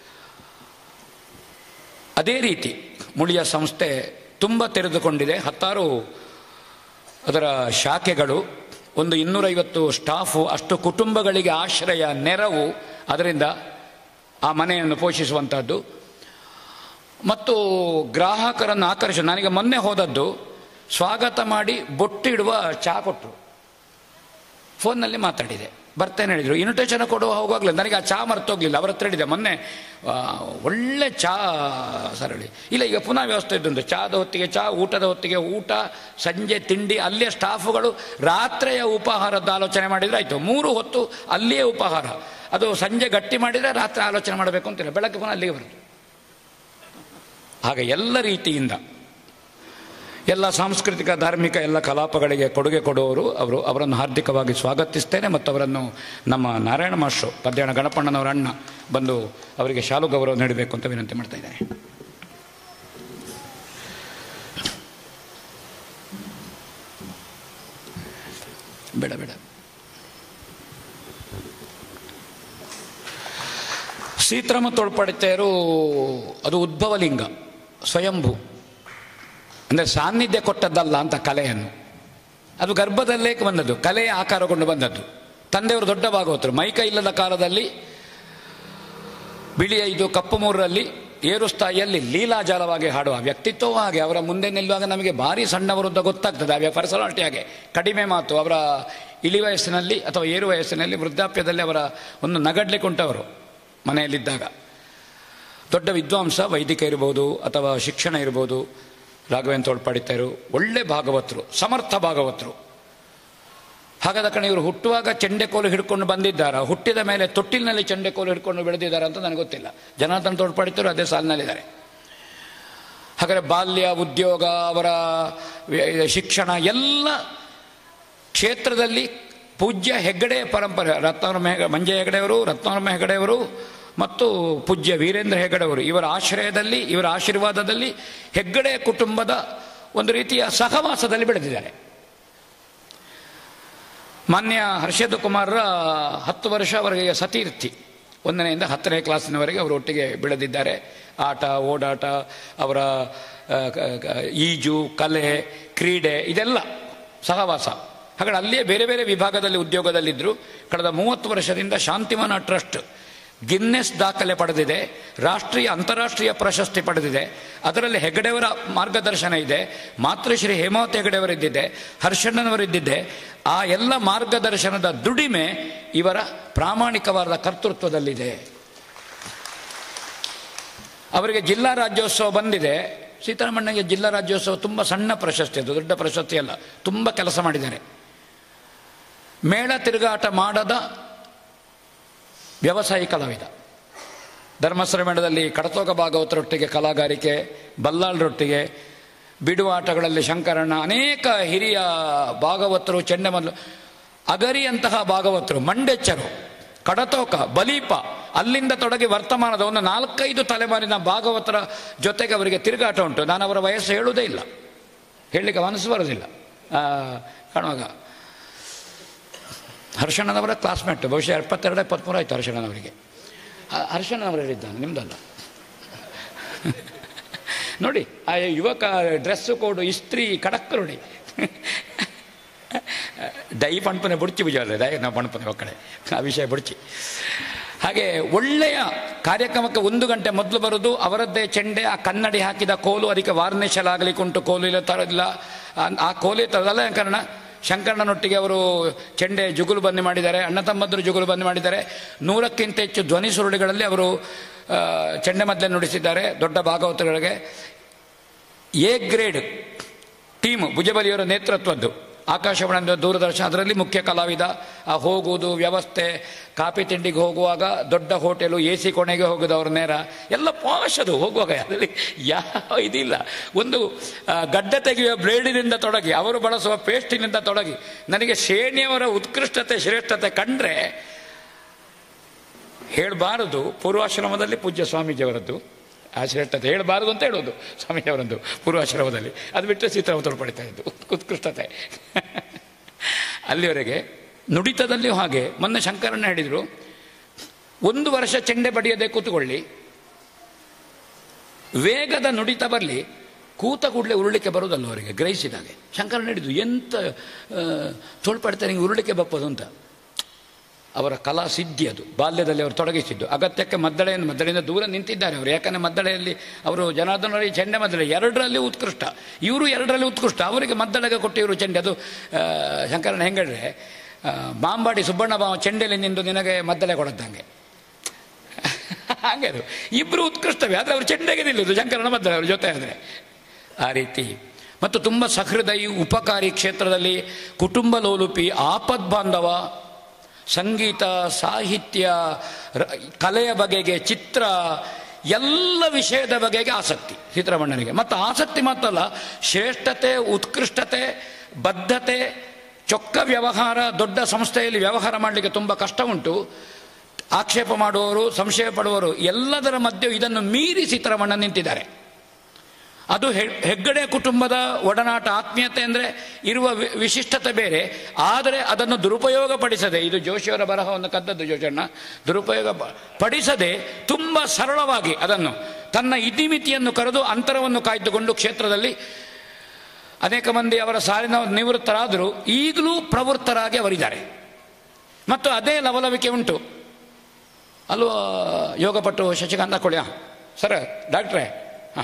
ಅದೇ ರೀತಿ ಮುಳಿಯ ಸಂಸ್ಥೆ ತುಂಬ ತೆರೆದುಕೊಂಡಿದೆ ಹತ್ತಾರು ಅದರ ಶಾಖೆಗಳು ಒಂದು ಇನ್ನೂರೈವತ್ತು ಸ್ಟಾಫು ಅಷ್ಟು ಕುಟುಂಬಗಳಿಗೆ ಆಶ್ರಯ ನೆರವು ಅದರಿಂದ ಆ ಮನೆಯನ್ನು ಪೋಷಿಸುವಂಥದ್ದು ಮತ್ತು ಗ್ರಾಹಕರನ್ನು ಆಕರ್ಷ ನನಗೆ ಮೊನ್ನೆ ಹೋದದ್ದು ಸ್ವಾಗತ ಮಾಡಿ ಬೊಟ್ಟಿಡುವ ಚಹಾ ಕೊಟ್ಟರು ಫೋನ್ನಲ್ಲಿ ಮಾತಾಡಿದೆ ಬರ್ತೇನೆ ಹೇಳಿದರು ಇನ್ವಿಟೇಷನ್ ಕೊಡುವ ಹೋಗುವಾಗಲೇ ನನಗೆ ಆ ಚಹಾ ಮರ್ತೋಗ್ಲಿಲ್ಲ ಅವ್ರ ಹತ್ರ ಹೇಳಿದೆ ಮೊನ್ನೆ ಆ, ಒಳ್ಳೆ ಚಹಾ ಸರಳಿ ಇಲ್ಲ ಈಗ ಪುನಃ ವ್ಯವಸ್ಥೆ ಇದ್ದುಂಟು ಚಹಾದ ಹೊತ್ತಿಗೆ ಚಹಾ ಊಟದ ಹೊತ್ತಿಗೆ ಊಟ ಸಂಜೆ ತಿಂಡಿ ಅಲ್ಲಿಯ ಸ್ಟಾಫುಗಳು ರಾತ್ರಿಯ ಉಪಹಾರದ ಆಲೋಚನೆ ಮಾಡಿದರೆ ಆಯಿತು ಮೂರು ಹೊತ್ತು ಅಲ್ಲಿಯೇ ಉಪಹಾರ ಅದು ಸಂಜೆ ಗಟ್ಟಿ ಮಾಡಿದರೆ ರಾತ್ರಿ ಆಲೋಚನೆ ಮಾಡಬೇಕು ಅಂತಿಲ್ಲ ಬೆಳಗ್ಗೆ ಪುನಃ ಅಲ್ಲಿಗೆ ಬರುತ್ತೆ ಹಾಗೆ ಎಲ್ಲ ರೀತಿಯಿಂದ ಎಲ್ಲ ಸಾಂಸ್ಕೃತಿಕ ಧಾರ್ಮಿಕ ಎಲ್ಲ ಕಲಾಪಗಳಿಗೆ ಕೊಡುಗೆ ಕೊಡುವವರು ಅವರು ಅವರನ್ನು ಹಾರ್ದಿಕವಾಗಿ ಸ್ವಾಗತಿಸ್ತೇನೆ ಮತ್ತು ಅವರನ್ನು ನಮ್ಮ ನಾರಾಯಣ ಮಾಸ್ಟ್ರು ಪದ್ಯಾಣ ಗಣಪಣ್ಣನವರ ಅಣ್ಣ ಬಂದು ಅವರಿಗೆ ಶಾಲು ಗೌರವ ನೀಡಬೇಕು ಅಂತ ವಿನಂತಿ ಮಾಡ್ತಾ ಇದ್ದೇನೆ ಬೇಡ ಬೇಡ ಸೀತ್ರಮ ತೋಳ್ಪಡಿತೆಯರು ಅದು ಉದ್ಭವಲಿಂಗ ಸ್ವಯಂಭೂ ಅಂದರೆ ಸಾನ್ನಿಧ್ಯ ಕೊಟ್ಟದ್ದಲ್ಲ ಅಂತ ಕಲೆಯನ್ನು ಅದು ಗರ್ಭದಲ್ಲೇ ಬಂದದ್ದು ಕಲೆಯ ಆಕಾರಗೊಂಡು ಬಂದದ್ದು ತಂದೆಯವರು ದೊಡ್ಡ ಭಾಗವತರು ಮೈಕ ಇಲ್ಲದ ಕಾಲದಲ್ಲಿ ಬಿಳಿಯ ಇದು ಕಪ್ಪು ಮೂರರಲ್ಲಿ ಏರುಸ್ಥಾಯಿಯಲ್ಲಿ ಲೀಲಾಜಾಲವಾಗಿ ಹಾಡುವ ವ್ಯಕ್ತಿತ್ವವೂ ಹಾಗೆ ಅವರ ಮುಂದೆ ನಿಲ್ಲುವಾಗ ನಮಗೆ ಭಾರಿ ಸಣ್ಣವರು ಅಂತ ಗೊತ್ತಾಗ್ತದೆ ಅವರ ಪರ್ಸನಾಲಿಟಿ ಹಾಗೆ ಕಡಿಮೆ ಮಾತು ಅವರ ಇಳಿ ವಯಸ್ಸಿನಲ್ಲಿ ಅಥವಾ ಏರು ವಯಸ್ಸಿನಲ್ಲಿ ವೃದ್ಧಾಪ್ಯದಲ್ಲಿ ಅವರ ಒಂದು ನಗಡ್ಲಿಕ್ಕೆ ಉಂಟವರು ಮನೆಯಲ್ಲಿದ್ದಾಗ ದೊಡ್ಡ ವಿದ್ವಾಂಸ ವೈದಿಕ ಇರ್ಬೋದು ಅಥವಾ ಶಿಕ್ಷಣ ಇರ್ಬೋದು ರಾಘವೇಂದ್ರ ತೋಳ್ಪಾಡಿತರು ಒಳ್ಳೆ ಭಾಗವತರು ಸಮರ್ಥ ಭಾಗವತರು ಹಾಗಾದ ಕಣ ಇವರು ಹುಟ್ಟುವಾಗ ಚೆಂಡೆಕೋಲು ಹಿಡ್ಕೊಂಡು ಬಂದಿದ್ದಾರ ಹುಟ್ಟಿದ ಮೇಲೆ ತೊಟ್ಟಿಲಿನಲ್ಲಿ ಚೆಂಡೆಕೋಲು ಹಿಡ್ಕೊಂಡು ಬೆಳೆದಿದ್ದಾರೆ ಅಂತ ನನಗೆ ಗೊತ್ತಿಲ್ಲ ಜನಾರ್ದನ್ ತೋಳ್ಪಾಡಿತರು ಅದೇ ಸಾಲಿನಲ್ಲಿದ್ದಾರೆ ಹಾಗಾದರೆ ಬಾಲ್ಯ ಉದ್ಯೋಗ ಅವರ ವ್ಯ- ಶಿಕ್ಷಣ ಎಲ್ಲ ಕ್ಷೇತ್ರದಲ್ಲಿ ಪೂಜ್ಯ ಹೆಗ್ಗಡೆ ಪರಂಪರೆ ರತ್ನವರ್ಮ ಹೆಗ್- ಮಂಜ ಹೆಗಡೆಯವರು ರತ್ನವರ್ಮ ಹೆಗಡೆಯವರು ಮತ್ತು ಪೂಜ್ಯ ವೀರೇಂದ್ರ ಹೆಗಡೆ ಅವರು ಇವರ ಆಶ್ರಯದಲ್ಲಿ ಇವರ ಆಶೀರ್ವಾದದಲ್ಲಿ ಹೆಗ್ಗಡೆ ಕುಟುಂಬದ ಒಂದು ರೀತಿಯ ಸಹವಾಸದಲ್ಲಿ ಬೆಳೆದಿದ್ದಾರೆ ಮಾನ್ಯ ಹರ್ಷದ ಕುಮಾರರ ಹತ್ತು ವರ್ಷ ಅವರಿಗೆ ಸತೀರ್ಥಿ ಒಂದನೆಯಿಂದ ಹತ್ತನೇ ಕ್ಲಾಸಿನವರೆಗೆ ಅವರು ಒಟ್ಟಿಗೆ ಬೆಳೆದಿದ್ದಾರೆ ಆಟ ಓಡಾಟ ಅವರ ಆ, ಕ- ಕ- ಈಜು ಕಲೆ ಕ್ರೀಡೆ ಇದೆಲ್ಲ ಸಹವಾಸ ಹಾಗಾಗಿ ಅಲ್ಲಿಯೇ ಬೇರೆ ಬೇರೆ ವಿಭಾಗದಲ್ಲಿ ಉದ್ಯೋಗದಲ್ಲಿದ್ದರು ಕಳೆದ ಮೂವತ್ತು ವರ್ಷದಿಂದ ಶಾಂತಿವನ ಟ್ರಸ್ಟ್ ಗಿನ್ನೆಸ್ ದಾಖಲೆ ಪಡೆದಿದೆ ರಾಷ್ಟ್ರೀಯ ಅಂತಾರಾಷ್ಟ್ರೀಯ ಪ್ರಶಸ್ತಿ ಪಡೆದಿದೆ ಅದರಲ್ಲಿ ಹೆಗಡೆಯವರ ಮಾರ್ಗದರ್ಶನ ಇದೆ ಮಾತೃಶ್ರೀ ಹೇಮಾವತಿ ಹೆಗಡೆಯವರಿದ್ದಿದೆ ಹರ್ಷಣ್ಣನವರಿದ್ದಿದೆ ಆ ಎಲ್ಲ ಮಾರ್ಗದರ್ಶನದ ದುಡಿಮೆ ಇವರ ಪ್ರಾಮಾಣಿಕವಾದ ಕರ್ತೃತ್ವದಲ್ಲಿದೆ ಅವರಿಗೆ ಜಿಲ್ಲಾ ರಾಜ್ಯೋತ್ಸವ ಬಂದಿದೆ ಸೀತಾರಾಮಣ್ಣಗೆ ಜಿಲ್ಲಾ ರಾಜ್ಯೋತ್ಸವ ತುಂಬ ಸಣ್ಣ ಪ್ರಶಸ್ತಿ ಅದು ದೊಡ್ಡ ಪ್ರಶಸ್ತಿ ಅಲ್ಲ ತುಂಬ ಕೆಲಸ ಮಾಡಿದ್ದಾರೆ ಮೇಳ ತಿರುಗಾಟ ಮಾಡದ ವ್ಯವಸಾಯಿ ಕಲಾವಿದ ಧರ್ಮಸ್ಥಳ ಮೇಳದಲ್ಲಿ ಕಡತೋಗ ಭಾಗವತರೊಟ್ಟಿಗೆ ಕಲಾಗಾರಿಕೆ ಬಲ್ಲಾಳರೊಟ್ಟಿಗೆ ಬಿಡುವ ಆಟಗಳಲ್ಲಿ ಶಂಕರಣ್ಣ ಅನೇಕ ಹಿರಿಯ ಭಾಗವತರು ಚೆಂಡೆಮಲ್ಲು ಅಗರಿಯಂತಹ ಭಾಗವತರು ಮಂಡೆಚ್ಚರು ಕಡತೋಕ ಬಲೀಪ ಅಲ್ಲಿಂದ ತೊಡಗಿ ವರ್ತಮಾನದ ಒಂದು ನಾಲ್ಕೈದು ತಲೆಮಾರಿನ ಭಾಗವತರ ಜೊತೆಗೆ ಅವರಿಗೆ ತಿರುಗಾಟ ಉಂಟು ನಾನು ಅವರ ವಯಸ್ಸು ಹೇಳುವುದೇ ಇಲ್ಲ ಹೇಳಲಿಕ್ಕೆ ಮನಸ್ಸು ಬರೋದಿಲ್ಲ ಆ, ಕಾಣುವಾಗ ಹರ್ಷಣ್ಣನವರ ಕ್ಲಾಸ್ಮೇಟ್ ಬಹುಶಃ ಎಪ್ಪತ್ತೆರಡು ಎಪ್ಪತ್ತ್ಮೂರು ಆಯಿತು ಹರ್ಷಣ್ಣನವರಿಗೆ ಹ- ಹರ್ಷಣ್ಣನವರು ಹೇಳಿದ್ದಾನೆ ನಿಮ್ದಲ್ಲ ನೋಡಿ ಆ ಯುವಕ ಡ್ರೆಸ್ಸು ಕೋಡು ಇಸ್ತ್ರಿ ಕಡಕ್ ನೋಡಿ ಡೈ ಪಣಪನೆ ಬುಡ್ಚಿ ಬುಜಾರೆ ಡೈ ನಾವು ಪಣಪನೆ ಒಕ್ಕಡೆ ಆ ವಿಷಯ ಬುಡ್ಚಿ ಹಾಗೆ ಒಳ್ಳೆಯ ಕಾರ್ಯಕ್ರಮಕ್ಕೆ ಒಂದು ಗಂಟೆ ಮೊದಲು ಬರೋದು ಅವರದ್ದೇ ಚೆಂಡೆ ಆ ಕನ್ನಡಿ ಹಾಕಿದ ಕೋಲು ಅದಕ್ಕೆ ವಾರ್ನಿಷ್ ಎಲ್ಲ ಆಗ್ಲಿಕ್ಕೆ ಉಂಟು ಕೋಲು ಇಲ್ಲ ತರೋದಿಲ್ಲ ಆ- ಆ ಕೋಲೇ ತರೋದಲ್ಲ ಕಾರಣ ಶಂಕರಣ್ಣನೊಟ್ಟಿಗೆ ಅವರು ಚೆಂಡೆ ಜುಗುಲು ಬಂದಿ ಮಾಡಿದ್ದಾರೆ ಅಣ್ಣ ತಮ್ಮಂದರು ಜುಗುಲು ಬಂದಿ ಮಾಡಿದ್ದಾರೆ ನೂರಕ್ಕಿಂತ ಹೆಚ್ಚು ಧ್ವನಿ ಸುರುಳಿಗಳಲ್ಲಿ ಅವರು ಆ, ಚೆಂಡೆ ಮದ್ಲೆ ನುಡಿಸಿದ್ದಾರೆ ದೊಡ್ಡ ಭಾಗವತಗಳಿಗೆ ಎ ಗ್ರೇಡ್ ಟೀಮ್ ಭುಜಬಲಿಯವರ ನೇತೃತ್ವದ್ದು ಆಕಾಶವಾಣಿ ದೂರದರ್ಶನ ಅದರಲ್ಲಿ ಮುಖ್ಯ ಕಲಾವಿದ ಆ ಹೋಗುವುದು ವ್ಯವಸ್ಥೆ ಕಾಫಿ ತಿಂಡಿಗೆ ಹೋಗುವಾಗ ದೊಡ್ಡ ಹೋಟೆಲು ಎ ಸಿ ಕೊನೆಗೆ ಹೋಗುದು ಅವ್ರ ನೇರ ಎಲ್ಲ ಪಾಶ್ ಅದು ಹೋಗುವಾಗ ಅದರಲ್ಲಿ ಯಾವ ಇದಿಲ್ಲ ಒಂದು ಆ, ಗಡ್ಡ ತೆಗೆಯುವ ಬ್ಲೇಡಿನಿಂದ ತೊಡಗಿ ಅವರು ಬಳಸುವ ಪೇಸ್ಟಿನಿಂದ ತೊಡಗಿ ನನಗೆ ಶ್ರೇಣಿಯವರ ಉತ್ಕೃಷ್ಟತೆ ಶ್ರೇಷ್ಠತೆ ಕಂಡ್ರೆ ಹೇಳಬಾರದು ಪೂರ್ವಾಶ್ರಮದಲ್ಲಿ ಪೂಜ್ಯ ಸ್ವಾಮೀಜಿಯವರದ್ದು ಆ ಶ್ರೇಷ್ಠತೆ ಹೇಳಬಾರದು ಅಂತ ಹೇಳೋದು ಸ್ವಾಮೀಜಿಯವರದ್ದು ಪೂರ್ವಾಶ್ರಮದಲ್ಲಿ ಅದು ಬಿಟ್ಟರೆ ಸೀತಾರಾಮ ಪಡಿತಾ ಇದ್ದು ಉತ್ಕೃಷ್ಟತೆ ಅಲ್ಲಿವರೆಗೆ ನುಡಿತದಲ್ಲಿಯೂ ಹಾಗೆ ಮೊನ್ನೆ ಶಂಕರಣ್ಣ ಹೇಳಿದರು ಒಂದು ವರ್ಷ ಚೆಂಡೆ ಬಡಿಯದೆ ಕೂತುಕೊಳ್ಳಿ ವೇಗದ ನುಡಿತ ಬರಲಿ ಕೂತ ಕೂಡಲೇ ಉರುಳಿಕೆ ಬರೋದಲ್ಲ ಅವರಿಗೆ ಗ್ರಹಿಸಿದಾಗೆ ಶಂಕರಣ್ಣ ಹೇಳಿದ್ದು ಎಂತ ಆ, ತೋಳ್ಪಡ್ತಾರೆ ಹಿಂಗೆ ಉರುಳಿಕೆ ಬಪ್ಪದು ಅಂತ ಅವರ ಕಲಾ ಸಿದ್ಧಿ ಅದು ಬಾಲ್ಯದಲ್ಲಿ ಅವರು ತೊಡಗಿಸಿದ್ದು ಅಗತ್ಯಕ್ಕೆ ಮದ್ದಳೆಯನ್ನು ಮದ್ದಳೆಯಿಂದ ದೂರ ನಿಂತಿದ್ದಾರೆ ಅವರು ಯಾಕಂದರೆ ಮದ್ದಳೆಯಲ್ಲಿ ಅವರು ಜನಾರ್ದನವರಿಗೆ ಚೆಂಡೆ ಮದ್ದಳೆ ಎರಡರಲ್ಲಿ ಉತ್ಕೃಷ್ಟ ಇವರು ಎರಡರಲ್ಲಿ ಉತ್ಕೃಷ್ಟ ಅವರಿಗೆ ಮದ್ದಳೆಗೆ ಕೊಟ್ಟು ಇವರು ಚೆಂಡೆ ಅದು ಆ, ಶಂಕರಣ್ಣ ಹೆಂಗಡ್ರೆ ಬಾಂಬಾಡಿ ಸುಬ್ಬಣ್ಣ ಬಾವ ಚೆಂಡೆಯಲ್ಲಿ ನಿಂದು ನಿನಗೆ ಮದ್ದಳೆ ಕೊಡದ್ದಂಗೆ ಹಾಗೆ ಅದು ಇಬ್ಬರು ಉತ್ಕೃಷ್ಟವೇ ಆದರೆ ಅವರು ಚೆಂಡೆಗೆ ನಿಲ್ಲುದು ಶಂಕರನ ಮದ್ದಳೆ ಅವ್ರ ಜೊತೆ ಆದರೆ ಆ ರೀತಿ ಮತ್ತು ತುಂಬ ಸಹೃದಯಿ ಉಪಕಾರಿ ಕ್ಷೇತ್ರದಲ್ಲಿ ಕುಟುಂಬ ಲೋಲುಪಿ ಆಪದ್ ಬಾಂಧವ ಸಂಗೀತ ಸಾಹಿತ್ಯ ರ- ಕಲೆಯ ಬಗೆಗೆ ಚಿತ್ರ ಎಲ್ಲ ವಿಷಯದ ಬಗೆಗೆ ಆಸಕ್ತಿ ಸೀತಾರಾಮಣ್ಣನಿಗೆ ಮತ್ತು ಆಸಕ್ತಿ ಮಾತ್ರಲ್ಲ ಶ್ರೇಷ್ಠತೆ ಉತ್ಕೃಷ್ಟತೆ ಬದ್ಧತೆ ಚೊಕ್ಕ ವ್ಯವಹಾರ ದೊಡ್ಡ ಸಂಸ್ಥೆಯಲ್ಲಿ ವ್ಯವಹಾರ ಮಾಡಲಿಕ್ಕೆ ತುಂಬ ಕಷ್ಟ ಉಂಟು ಆಕ್ಷೇಪ ಮಾಡುವವರು ಸಂಶಯ ಪಡುವವರು ಎಲ್ಲದರ ಮಧ್ಯೆ ಇದನ್ನು ಮೀರಿ ಸೀತಾರಾಮಣ್ಣ ನಿಂತಿದ್ದಾರೆ ಅದು ಹೆ- ಹೆಗ್ಗಡೆ ಕುಟುಂಬದ ಒಡನಾಟ ಆತ್ಮೀಯತೆ ಅಂದರೆ ಇರುವ ವಿ- ವಿಶಿಷ್ಟತೆ ಬೇರೆ ಆದರೆ ಅದನ್ನು ದುರುಪಯೋಗ ಪಡಿಸದೆ ಇದು ಜೋಶಿಯವರ ಬರಹವನ್ನು ಕದ್ದದ್ದು ಜೋಶಣ್ಣ ದುರುಪಯೋಗ ಪ- ಪಡಿಸದೆ ತುಂಬ ಸರಳವಾಗಿ ಅದನ್ನು ತನ್ನ ಇತಿಮಿತಿಯನ್ನು ಕರೆದು ಅಂತರವನ್ನು ಕಾಯ್ದುಕೊಂಡು ಕ್ಷೇತ್ರದಲ್ಲಿ ಅನೇಕ ಮಂದಿ ಅವರ ಸಾಲಿನ ನಿವೃತ್ತರಾದರೂ ಈಗಲೂ ಪ್ರವೃತ್ತರಾಗಿ ಅವರಿದ್ದಾರೆ ಮತ್ತು ಅದೇ ಲವಲವಿಕೆ ಉಂಟು ಅಲ್ವಾ ಯೋಗಪಟ್ಟು ಶಶಿಕಾಂತ ಕೊಳ್ಯ ಸರ್ ಡಾಕ್ಟ್ರೇ ಹಾಂ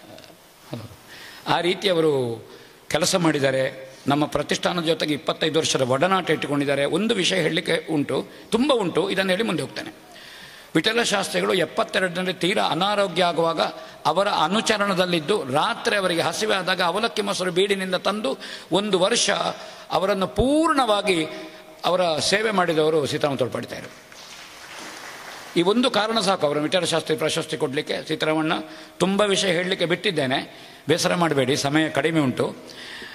ಆ ರೀತಿ ಅವರು ಕೆಲಸ ಮಾಡಿದ್ದಾರೆ ನಮ್ಮ ಪ್ರತಿಷ್ಠಾನದ ಜೊತೆಗೆ ಇಪ್ಪತ್ತೈದು ವರ್ಷದ ಒಡನಾಟ ಇಟ್ಟುಕೊಂಡಿದ್ದಾರೆ ಒಂದು ವಿಷಯ ಹೇಳಲಿಕ್ಕೆ ಉಂಟು ತುಂಬ ಉಂಟು ಇದನ್ನು ಹೇಳಿ ಮುಂದೆ ಹೋಗ್ತೇನೆ ವಿಠಲ ಶಾಸ್ತ್ರಿಗಳು ಎಪ್ಪತ್ತೆರಡರಲ್ಲಿ ತೀರಾ ಅನಾರೋಗ್ಯ ಆಗುವಾಗ ಅವರ ಅನುಚರಣದಲ್ಲಿದ್ದು ರಾತ್ರಿ ಅವರಿಗೆ ಹಸಿವೆ ಆದಾಗ ಅವಲಕ್ಕಿ ಮೊಸರು ಬೀಡಿನಿಂದ ತಂದು ಒಂದು ವರ್ಷ ಅವರನ್ನು ಪೂರ್ಣವಾಗಿ ಅವರ ಸೇವೆ ಮಾಡಿದವರು ಸೀತಾರಾಮ ತೋಳ್ಪಡ್ತಾರೆ ಈ ಒಂದು ಕಾರಣ ಸಾಕು ಅವರು ವಿಠಲ ಶಾಸ್ತ್ರಿ ಪ್ರಶಸ್ತಿ ಕೊಡಲಿಕ್ಕೆ ಸೀತಾರಾಮಣ್ಣ ತುಂಬ ವಿಷಯ ಹೇಳಲಿಕ್ಕೆ ಬಿಟ್ಟಿದ್ದೇನೆ ಬೇಸರ ಮಾಡಬೇಡಿ ಸಮಯ ಕಡಿಮೆ ಉಂಟು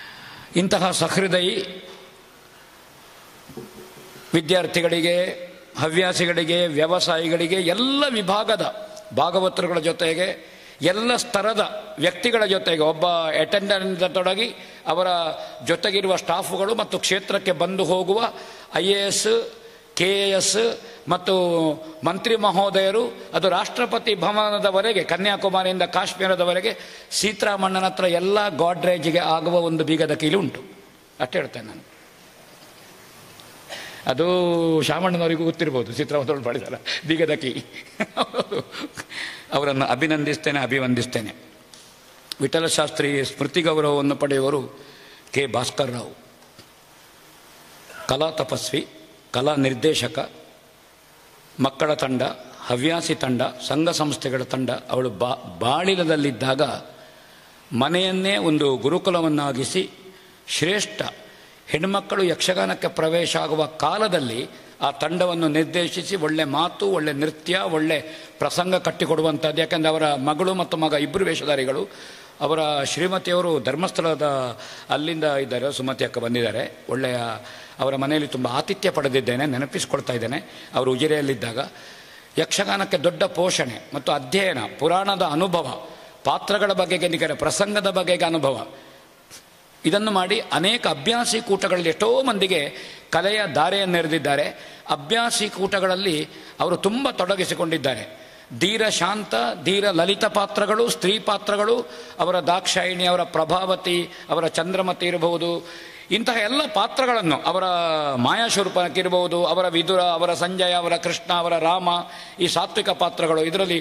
ಇಂತಹ ಸಹೃದಯಿ ವಿದ್ಯಾರ್ಥಿಗಳಿಗೆ ಹವ್ಯಾಸಿಗಳಿಗೆ ವ್ಯವಸಾಯಿಗಳಿಗೆ ಎಲ್ಲ ವಿಭಾಗದ ಭಾಗವತರುಗಳ ಜೊತೆಗೆ ಎಲ್ಲ ಸ್ತರದ ವ್ಯಕ್ತಿಗಳ ಜೊತೆಗೆ ಒಬ್ಬ ಅಟೆಂಡರ್ನಿಂದ ತೊಡಗಿ ಅವರ ಜೊತೆಗಿರುವ ಸ್ಟಾಫುಗಳು ಮತ್ತು ಕ್ಷೇತ್ರಕ್ಕೆ ಬಂದು ಹೋಗುವ I A S K A S ಮತ್ತು ಮಂತ್ರಿ ಮಹೋದಯರು ಅದು ರಾಷ್ಟ್ರಪತಿ ಭವನದವರೆಗೆ ಕನ್ಯಾಕುಮಾರಿಯಿಂದ ಕಾಶ್ಮೀರದವರೆಗೆ ಸೀತಾರಾಮಣ್ಣನ ಹತ್ರ ಎಲ್ಲ ಗಾಡ್ರೇಜ್ಗೆ ಆಗುವ ಒಂದು ಬೀಗದ ಕೀಲು ಉಂಟು ಅಷ್ಟೇ ಹೇಳ್ತೇನೆ ನಾನು ಅದು ಶಾಮಣ್ಣನವರಿಗೂ ಗೊತ್ತಿರ್ಬೋದು ಚಿತ್ರವತೋಳು ಮಾಡಿದಾರ ಬೀಗದ ಕೀ ಅವರನ್ನು ಅಭಿನಂದಿಸ್ತೇನೆ ಅಭಿವಂದಿಸ್ತೇನೆ ವಿಠಲ ಶಾಸ್ತ್ರಿ ಸ್ಮೃತಿ ಗೌರವವನ್ನು ಪಡೆಯುವರು ಕೆ ಭಾಸ್ಕರ್ ರಾವ್ ಕಲಾ ತಪಸ್ವಿ ಕಲಾ ನಿರ್ದೇಶಕ ಮಕ್ಕಳ ತಂಡ ಹವ್ಯಾಸಿ ತಂಡ ಸಂಘ ಸಂಸ್ಥೆಗಳ ತಂಡ ಅವಳು ಬಾ ಬಾಳಿಲದಲ್ಲಿದ್ದಾಗ ಮನೆಯನ್ನೇ ಒಂದು ಗುರುಕುಲವನ್ನಾಗಿಸಿ ಶ್ರೇಷ್ಠ ಹೆಣ್ಮಕ್ಕಳು ಯಕ್ಷಗಾನಕ್ಕೆ ಪ್ರವೇಶ ಆಗುವ ಕಾಲದಲ್ಲಿ ಆ ತಂಡವನ್ನು ನಿರ್ದೇಶಿಸಿ ಒಳ್ಳೆ ಮಾತು ಒಳ್ಳೆ ನೃತ್ಯ ಒಳ್ಳೆ ಪ್ರಸಂಗ ಕಟ್ಟಿಕೊಡುವಂಥದ್ದು ಯಾಕೆಂದರೆ ಅವರ ಮಗಳು ಮತ್ತು ಮಗ ಇಬ್ಬರು ವೇಷಧಾರಿಗಳು ಅವರ ಶ್ರೀಮತಿಯವರು ಧರ್ಮಸ್ಥಳದ ಅಲ್ಲಿಂದ ಇದ್ದಾರೆ ಸುಮತಿ ಅಕ್ಕ ಬಂದಿದ್ದಾರೆ ಒಳ್ಳೆಯ ಅವರ ಮನೆಯಲ್ಲಿ ತುಂಬ ಆತಿಥ್ಯ ಪಡೆದಿದ್ದೇನೆ ನೆನಪಿಸ್ಕೊಳ್ತಾ ಇದ್ದೇನೆ ಅವರು ಉಜಿರೆಯಲ್ಲಿದ್ದಾಗ ಯಕ್ಷಗಾನಕ್ಕೆ ದೊಡ್ಡ ಪೋಷಣೆ ಮತ್ತು ಅಧ್ಯಯನ ಪುರಾಣದ ಅನುಭವ ಪಾತ್ರಗಳ ಬಗೆಗೆ ನಿಖರ ಪ್ರಸಂಗದ ಬಗೆಗೆ ಅನುಭವ ಇದನ್ನು ಮಾಡಿ ಅನೇಕ ಅಭ್ಯಾಸಿ ಕೂಟಗಳಲ್ಲಿ ಎಷ್ಟೋ ಮಂದಿಗೆ ಕಲೆಯ ದಾರೆಯನ್ನೆರೆದಿದ್ದಾರೆ ಅಭ್ಯಾಸಿ ಕೂಟಗಳಲ್ಲಿ ಅವರು ತುಂಬ ತೊಡಗಿಸಿಕೊಂಡಿದ್ದಾರೆ ಧೀರ ಶಾಂತ ಧೀರ ಲಲಿತ ಪಾತ್ರಗಳು ಸ್ತ್ರೀ ಪಾತ್ರಗಳು ಅವರ ದಾಕ್ಷಾಯಿಣಿ ಅವರ ಪ್ರಭಾವತಿ ಅವರ ಚಂದ್ರಮತಿ ಇರಬಹುದು ಇಂತಹ ಎಲ್ಲ ಪಾತ್ರಗಳನ್ನು ಅವರ ಮಾಯಾಸ್ವರೂಪಕ್ಕಿರಬಹುದು ಅವರ ವಿದುರ ಅವರ ಸಂಜಯ ಅವರ ಕೃಷ್ಣ ಅವರ ರಾಮ ಈ ಸಾತ್ವಿಕ ಪಾತ್ರಗಳು ಇದರಲ್ಲಿ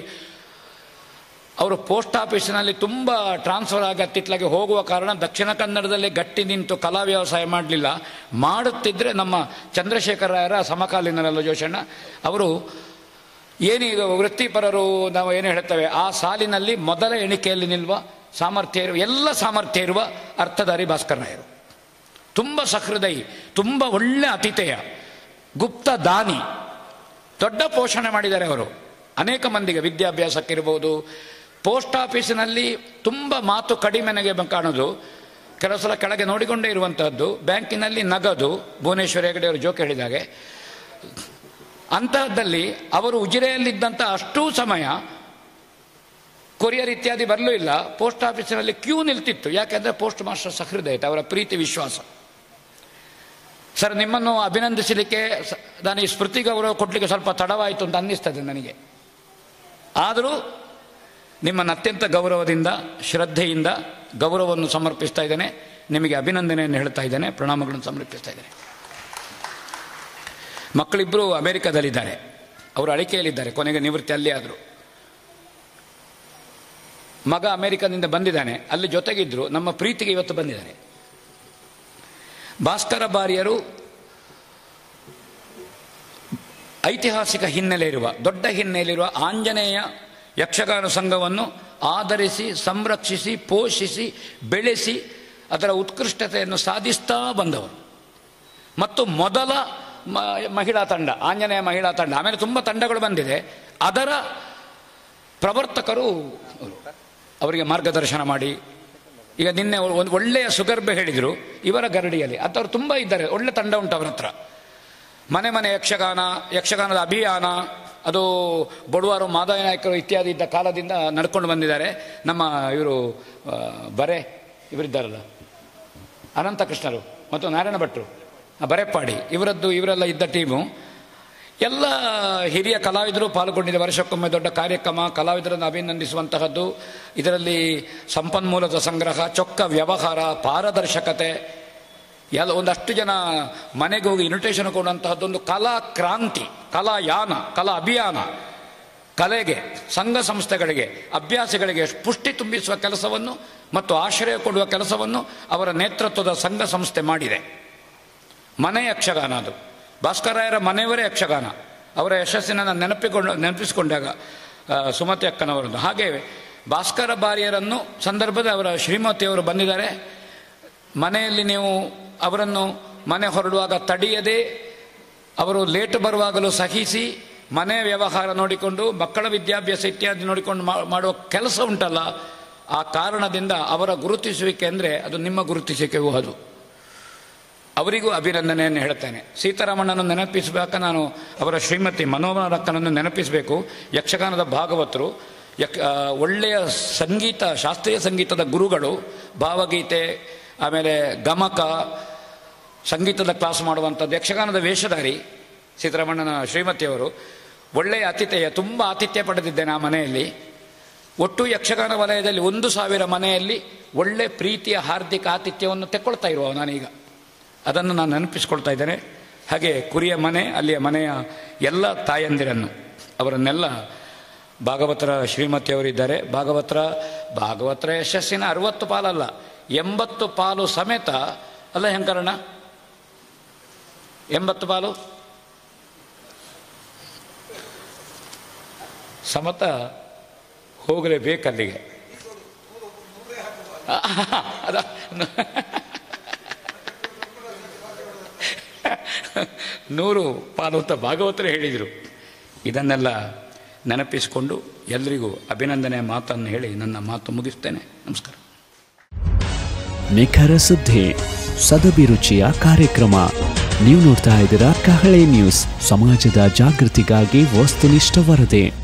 ಅವರು ಪೋಸ್ಟ್ ಆಫೀಸಿನಲ್ಲಿ ತುಂಬ ಟ್ರಾನ್ಸ್ಫರ್ ಆಗಿ ಅತ್ತಿತ್ಲಾಗಿ ಹೋಗುವ ಕಾರಣ ದಕ್ಷಿಣ ಕನ್ನಡದಲ್ಲಿ ಗಟ್ಟಿ ನಿಂತು ಕಲಾ ವ್ಯವಸಾಯ ಮಾಡಲಿಲ್ಲ ಮಾಡುತ್ತಿದ್ದರೆ ನಮ್ಮ ಚಂದ್ರಶೇಖರ ರಾಯರ ಸಮಕಾಲೀನರಲ್ಲ ಜೋಶಣ್ಣ ಅವರು ಏನೀಗ ವೃತ್ತಿಪರರು ನಾವು ಏನು ಹೇಳ್ತೇವೆ ಆ ಸಾಲಿನಲ್ಲಿ ಮೊದಲ ಎಣಿಕೆಯಲ್ಲಿ ನಿಲ್ಲುವ ಸಾಮರ್ಥ್ಯ ಇರುವ ಎಲ್ಲ ಸಾಮರ್ಥ್ಯ ಇರುವ ಅರ್ಥಧಾರಿ ಭಾಸ್ಕರ್ ರಾಯರು ತುಂಬ ಸಹೃದಯಿ ತುಂಬ ಒಳ್ಳೆ ಅತಿಥೇಯ ಗುಪ್ತ ದಾನಿ ದೊಡ್ಡ ಪೋಷಣೆ ಮಾಡಿದ್ದಾರೆ ಅವರು ಅನೇಕ ಮಂದಿಗೆ ವಿದ್ಯಾಭ್ಯಾಸಕ್ಕಿರ್ಬೋದು ಪೋಸ್ಟ್ ಆಫೀಸಿನಲ್ಲಿ ತುಂಬ ಮಾತು ಕಡಿಮೆನೆಗೆ ಕಾಣೋದು ಕೆಲವು ಸಲ ಕೆಳಗೆ ನೋಡಿಕೊಂಡೇ ಇರುವಂತಹದ್ದು ಬ್ಯಾಂಕಿನಲ್ಲಿ ನಗದು ಭುವನೇಶ್ವರ ಹೆಗಡೆ ಅವರು ಜೋಕ್ ಹೇಳಿದಾಗೆ ಅಂತಹದ್ದಲ್ಲಿ ಅವರು ಉಜಿರೆಯಲ್ಲಿದ್ದಂಥ ಅಷ್ಟೂ ಸಮಯ ಕೊರಿಯರ್ ಇತ್ಯಾದಿ ಬರಲೂ ಇಲ್ಲ ಪೋಸ್ಟ್ ಆಫೀಸಿನಲ್ಲಿ ಕ್ಯೂ ನಿಲ್ತಿತ್ತು ಯಾಕೆಂದರೆ ಪೋಸ್ಟ್ ಮಾಸ್ಟರ್ ಸಹೃದಯತೆ ಅವರ ಪ್ರೀತಿ ವಿಶ್ವಾಸ ಸರ್ ನಿಮ್ಮನ್ನು ಅಭಿನಂದಿಸಲಿಕ್ಕೆ ಸ- ನಾನು ಈ ಸ್ಮೃತಿ ಗೌರವ ಕೊಡಲಿಕ್ಕೆ ಸ್ವಲ್ಪ ತಡವಾಯಿತು ಅಂತ ಅನ್ನಿಸ್ತದೆ ನನಗೆ ಆದರೂ ನಿಮ್ಮನ್ನು ಅತ್ಯಂತ ಗೌರವದಿಂದ ಶ್ರದ್ಧೆಯಿಂದ ಗೌರವವನ್ನು ಸಮರ್ಪಿಸ್ತಾ ಇದ್ದೇನೆ ನಿಮಗೆ ಅಭಿನಂದನೆಯನ್ನು ಹೇಳ್ತಾ ಇದ್ದೇನೆ ಪ್ರಣಾಮಗಳನ್ನು ಸಮರ್ಪಿಸ್ತಾ ಇದ್ದೇನೆ ಮಕ್ಕಳಿಬ್ಬರು ಅಮೆರಿಕದಲ್ಲಿದ್ದಾರೆ ಅವರು ಅಳಿಕೆಯಲ್ಲಿದ್ದಾರೆ ಕೊನೆಗೆ ನಿವೃತ್ತಿ ಅಲ್ಲಿ ಆದರು ಮಗ ಅಮೆರಿಕದಿಂದ ಬಂದಿದ್ದಾನೆ ಅಲ್ಲಿ ಜೊತೆಗಿದ್ರು ನಮ್ಮ ಪ್ರೀತಿಗೆ ಇವತ್ತು ಬಂದಿದ್ದಾನೆ ಭಾಸ್ಕರ ಬಾರಿಯರು ಐತಿಹಾಸಿಕ ಹಿನ್ನೆಲೆ ಇರುವ ದೊಡ್ಡ ಹಿನ್ನೆಲೆಯಿರುವ ಆಂಜನೇಯ ಯಕ್ಷಗಾನ ಸಂಘವನ್ನು ಆಧರಿಸಿ ಸಂರಕ್ಷಿಸಿ ಪೋಷಿಸಿ ಬೆಳೆಸಿ ಅದರ ಉತ್ಕೃಷ್ಟತೆಯನ್ನು ಸಾಧಿಸ್ತಾ ಬಂದವರು ಮತ್ತು ಮೊದಲ ಮ- ಮಹಿಳಾ ತಂಡ ಆಂಜನೇಯ ಮಹಿಳಾ ತಂಡ ಆಮೇಲೆ ತುಂಬ ತಂಡಗಳು ಬಂದಿದೆ ಅದರ ಪ್ರವರ್ತಕರು ಅವರು. ಅವರಿಗೆ ಮಾರ್ಗದರ್ಶನ ಮಾಡಿ ಈಗ ನಿನ್ನೆ ಒಂದು ಒಳ್ಳೆಯ ಸುಗರ್ಭೆ ಹೇಳಿದರು ಇವರ ಗರಡಿಯಲ್ಲಿ ಅಂಥವ್ರು ತುಂಬ ಇದ್ದಾರೆ ಒಳ್ಳೆ ತಂಡ ಉಂಟು ಅವರ ಹತ್ರ ಮನೆ ಮನೆ ಯಕ್ಷಗಾನ ಯಕ್ಷಗಾನದ ಅಭಿಯಾನ ಅದು ಬಡುವಾರು ಮಾದವ ನಾಯಕರು ಇತ್ಯಾದಿ ಇದ್ದ ಕಾಲದಿಂದ ನಡ್ಕೊಂಡು ಬಂದಿದ್ದಾರೆ ನಮ್ಮ ಇವರು ಆ, ಬರೆ ಇವರಿದ್ದಾರಲ್ಲ ಅನಂತ ಕೃಷ್ಣರು ಮತ್ತು ನಾರಾಯಣ ಭಟ್ರು ಆ, ಬರೆಪ್ಪಾಡಿ ಇವರದ್ದು ಇವರೆಲ್ಲ ಇದ್ದ ಟೀಮು ಎಲ್ಲ ಹಿರಿಯ ಕಲಾವಿದರು ಪಾಲ್ಗೊಂಡಿದೆ ವರ್ಷಕ್ಕೊಮ್ಮೆ ದೊಡ್ಡ ಕಾರ್ಯಕ್ರಮ ಕಲಾವಿದರನ್ನು ಅಭಿನಂದಿಸುವಂತಹದ್ದು ಇದರಲ್ಲಿ ಸಂಪನ್ಮೂಲದ ಸಂಗ್ರಹ ಚೊಕ್ಕ ವ್ಯವಹಾರ ಪಾರದರ್ಶಕತೆ ಎಲ್ಲ ಒಂದಷ್ಟು ಜನ ಮನೆಗೆ ಹೋಗಿ ಇನ್ವಿಟೇಷನ್ ಕೊಡುವಂತಹದ್ದೊಂದು ಕಲಾ ಕ್ರಾಂತಿ ಕಲಾಯಾನ ಕಲಾ ಅಭಿಯಾನ ಕಲೆಗೆ ಸಂಘ ಸಂಸ್ಥೆಗಳಿಗೆ ಅಭ್ಯಾಸಿಗಳಿಗೆ ಪುಷ್ಟಿ ತುಂಬಿಸುವ ಕೆಲಸವನ್ನು ಮತ್ತು ಆಶ್ರಯ ಕೊಡುವ ಕೆಲಸವನ್ನು ಅವರ ನೇತೃತ್ವದ ಸಂಘ ಸಂಸ್ಥೆ ಮಾಡಿದೆ ಮನೆ ಯಕ್ಷಗಾನ ಅದು ಭಾಸ್ಕರಾಯರ ಮನೆಯವರೇ ಯಕ್ಷಗಾನ ಅವರ ಯಶಸ್ಸಿನ ನೆನಪಿಕೊಂಡು ನೆನಪಿಸಿಕೊಂಡಾಗ ಆ, ಸುಮತಿ ಅಕ್ಕನವರನ್ನು ಹಾಗೆ ಭಾಸ್ಕರ ಬಾರಿಯರನ್ನು ಸಂದರ್ಭದ ಅವರ ಶ್ರೀಮತಿಯವರು ಬಂದಿದ್ದಾರೆ ಮನೆಯಲ್ಲಿ ನೀವು ಅವರನ್ನು ಮನೆ ಹೊರಡುವಾಗ ತಡೆಯದೆ ಅವರು ಲೇಟ್ ಬರುವಾಗಲೂ ಸಹಿಸಿ ಮನೆ ವ್ಯವಹಾರ ನೋಡಿಕೊಂಡು ಮಕ್ಕಳ ವಿದ್ಯಾಭ್ಯಾಸ ಇತ್ಯಾದಿ ನೋಡಿಕೊಂಡು ಮಾ- ಮಾಡುವ ಕೆಲಸ ಉಂಟಲ್ಲ ಆ ಕಾರಣದಿಂದ ಅವರ ಗುರುತಿಸುವಿಕೆ ಅಂದರೆ ಅದು ನಿಮ್ಮ ಗುರುತಿಸುವಿಕೆಯೂ ಅದು ಅವರಿಗೂ ಅಭಿನಂದನೆಯನ್ನು ಹೇಳ್ತೇನೆ ಸೀತಾರಾಮಣ್ಣನ ನೆನಪಿಸಬೇಕಾ ನಾನು ಅವರ ಶ್ರೀಮತಿ ಮನೋಹರಕ್ಕನನ್ನು ನೆನಪಿಸಬೇಕು ಯಕ್ಷಗಾನದ ಭಾಗವತರು ಯಕ್ ಆ, ಒಳ್ಳೆಯ ಸಂಗೀತ ಶಾಸ್ತ್ರೀಯ ಸಂಗೀತದ ಗುರುಗಳು ಭಾವಗೀತೆ ಆಮೇಲೆ ಗಮಕ ಸಂಗೀತದ ಕ್ಲಾಸ್ ಮಾಡುವಂಥದ್ದು ಯಕ್ಷಗಾನದ ವೇಷಧಾರಿ ಸೀತಾರಾಮಣ್ಣನ ಶ್ರೀಮತಿಯವರು ಒಳ್ಳೆಯ ಆತಿಥ್ಯ ತುಂಬ ಆತಿಥ್ಯ ಪಡೆದಿದ್ದೇನೆ ಆ ಮನೆಯಲ್ಲಿ ಒಟ್ಟು ಯಕ್ಷಗಾನ ವಲಯದಲ್ಲಿ ಒಂದು ಸಾವಿರ ಮನೆಯಲ್ಲಿ ಒಳ್ಳೆ ಪ್ರೀತಿಯ ಹಾರ್ದಿಕ ಆತಿಥ್ಯವನ್ನು ತೆಕ್ಕೊಳ್ತಾ ಇರುವ ನಾನೀಗ ಅದನ್ನು ನಾನು ನೆನಪಿಸ್ಕೊಳ್ತಾ ಇದ್ದೇನೆ ಹಾಗೆ ಕುರಿಯ ಮನೆ ಅಲ್ಲಿಯ ಮನೆಯ ಎಲ್ಲ ತಾಯಂದಿರನ್ನು ಅವರನ್ನೆಲ್ಲ ಭಾಗವತರ ಶ್ರೀಮತಿಯವರಿದ್ದಾರೆ ಭಾಗವತರ ಭಾಗವತರ ಯಶಸ್ಸಿನ ಅರವತ್ತು ಪಾಲಲ್ಲ ಎಂಬತ್ತು ಪಾಲು ಸಮೇತ ಅಲ್ಲ ಹೆಂಕರಣ ಎಂಬತ್ತು ಪಾಲು ಸಮತ ಹೋಗಲೇಬೇಕಲ್ಲಿಗೆ ಅದ ನೂರು ಪಾಲು ಅಂತ ಭಾಗವತರೇ ಹೇಳಿದರು ಇದನ್ನೆಲ್ಲ ನೆನಪಿಸಿಕೊಂಡು ಎಲ್ರಿಗೂ ಅಭಿನಂದನೆ ಮಾತನ್ನು ಹೇಳಿ ನನ್ನ ಮಾತು ಮುಗಿಸ್ತೇನೆ ನಮಸ್ಕಾರ ನಿಖರ ಸುದ್ದಿ ಸದಭಿರುಚಿಯ ಕಾರ್ಯಕ್ರಮ ನೀವು ನೋಡ್ತಾ ಇದ್ದೀರಾ ಕಹಳೆ ನ್ಯೂಸ್ ಸಮಾಜದ ಜಾಗೃತಿಗಾಗಿ ವಸ್ತುನಿಷ್ಠ ವರದಿ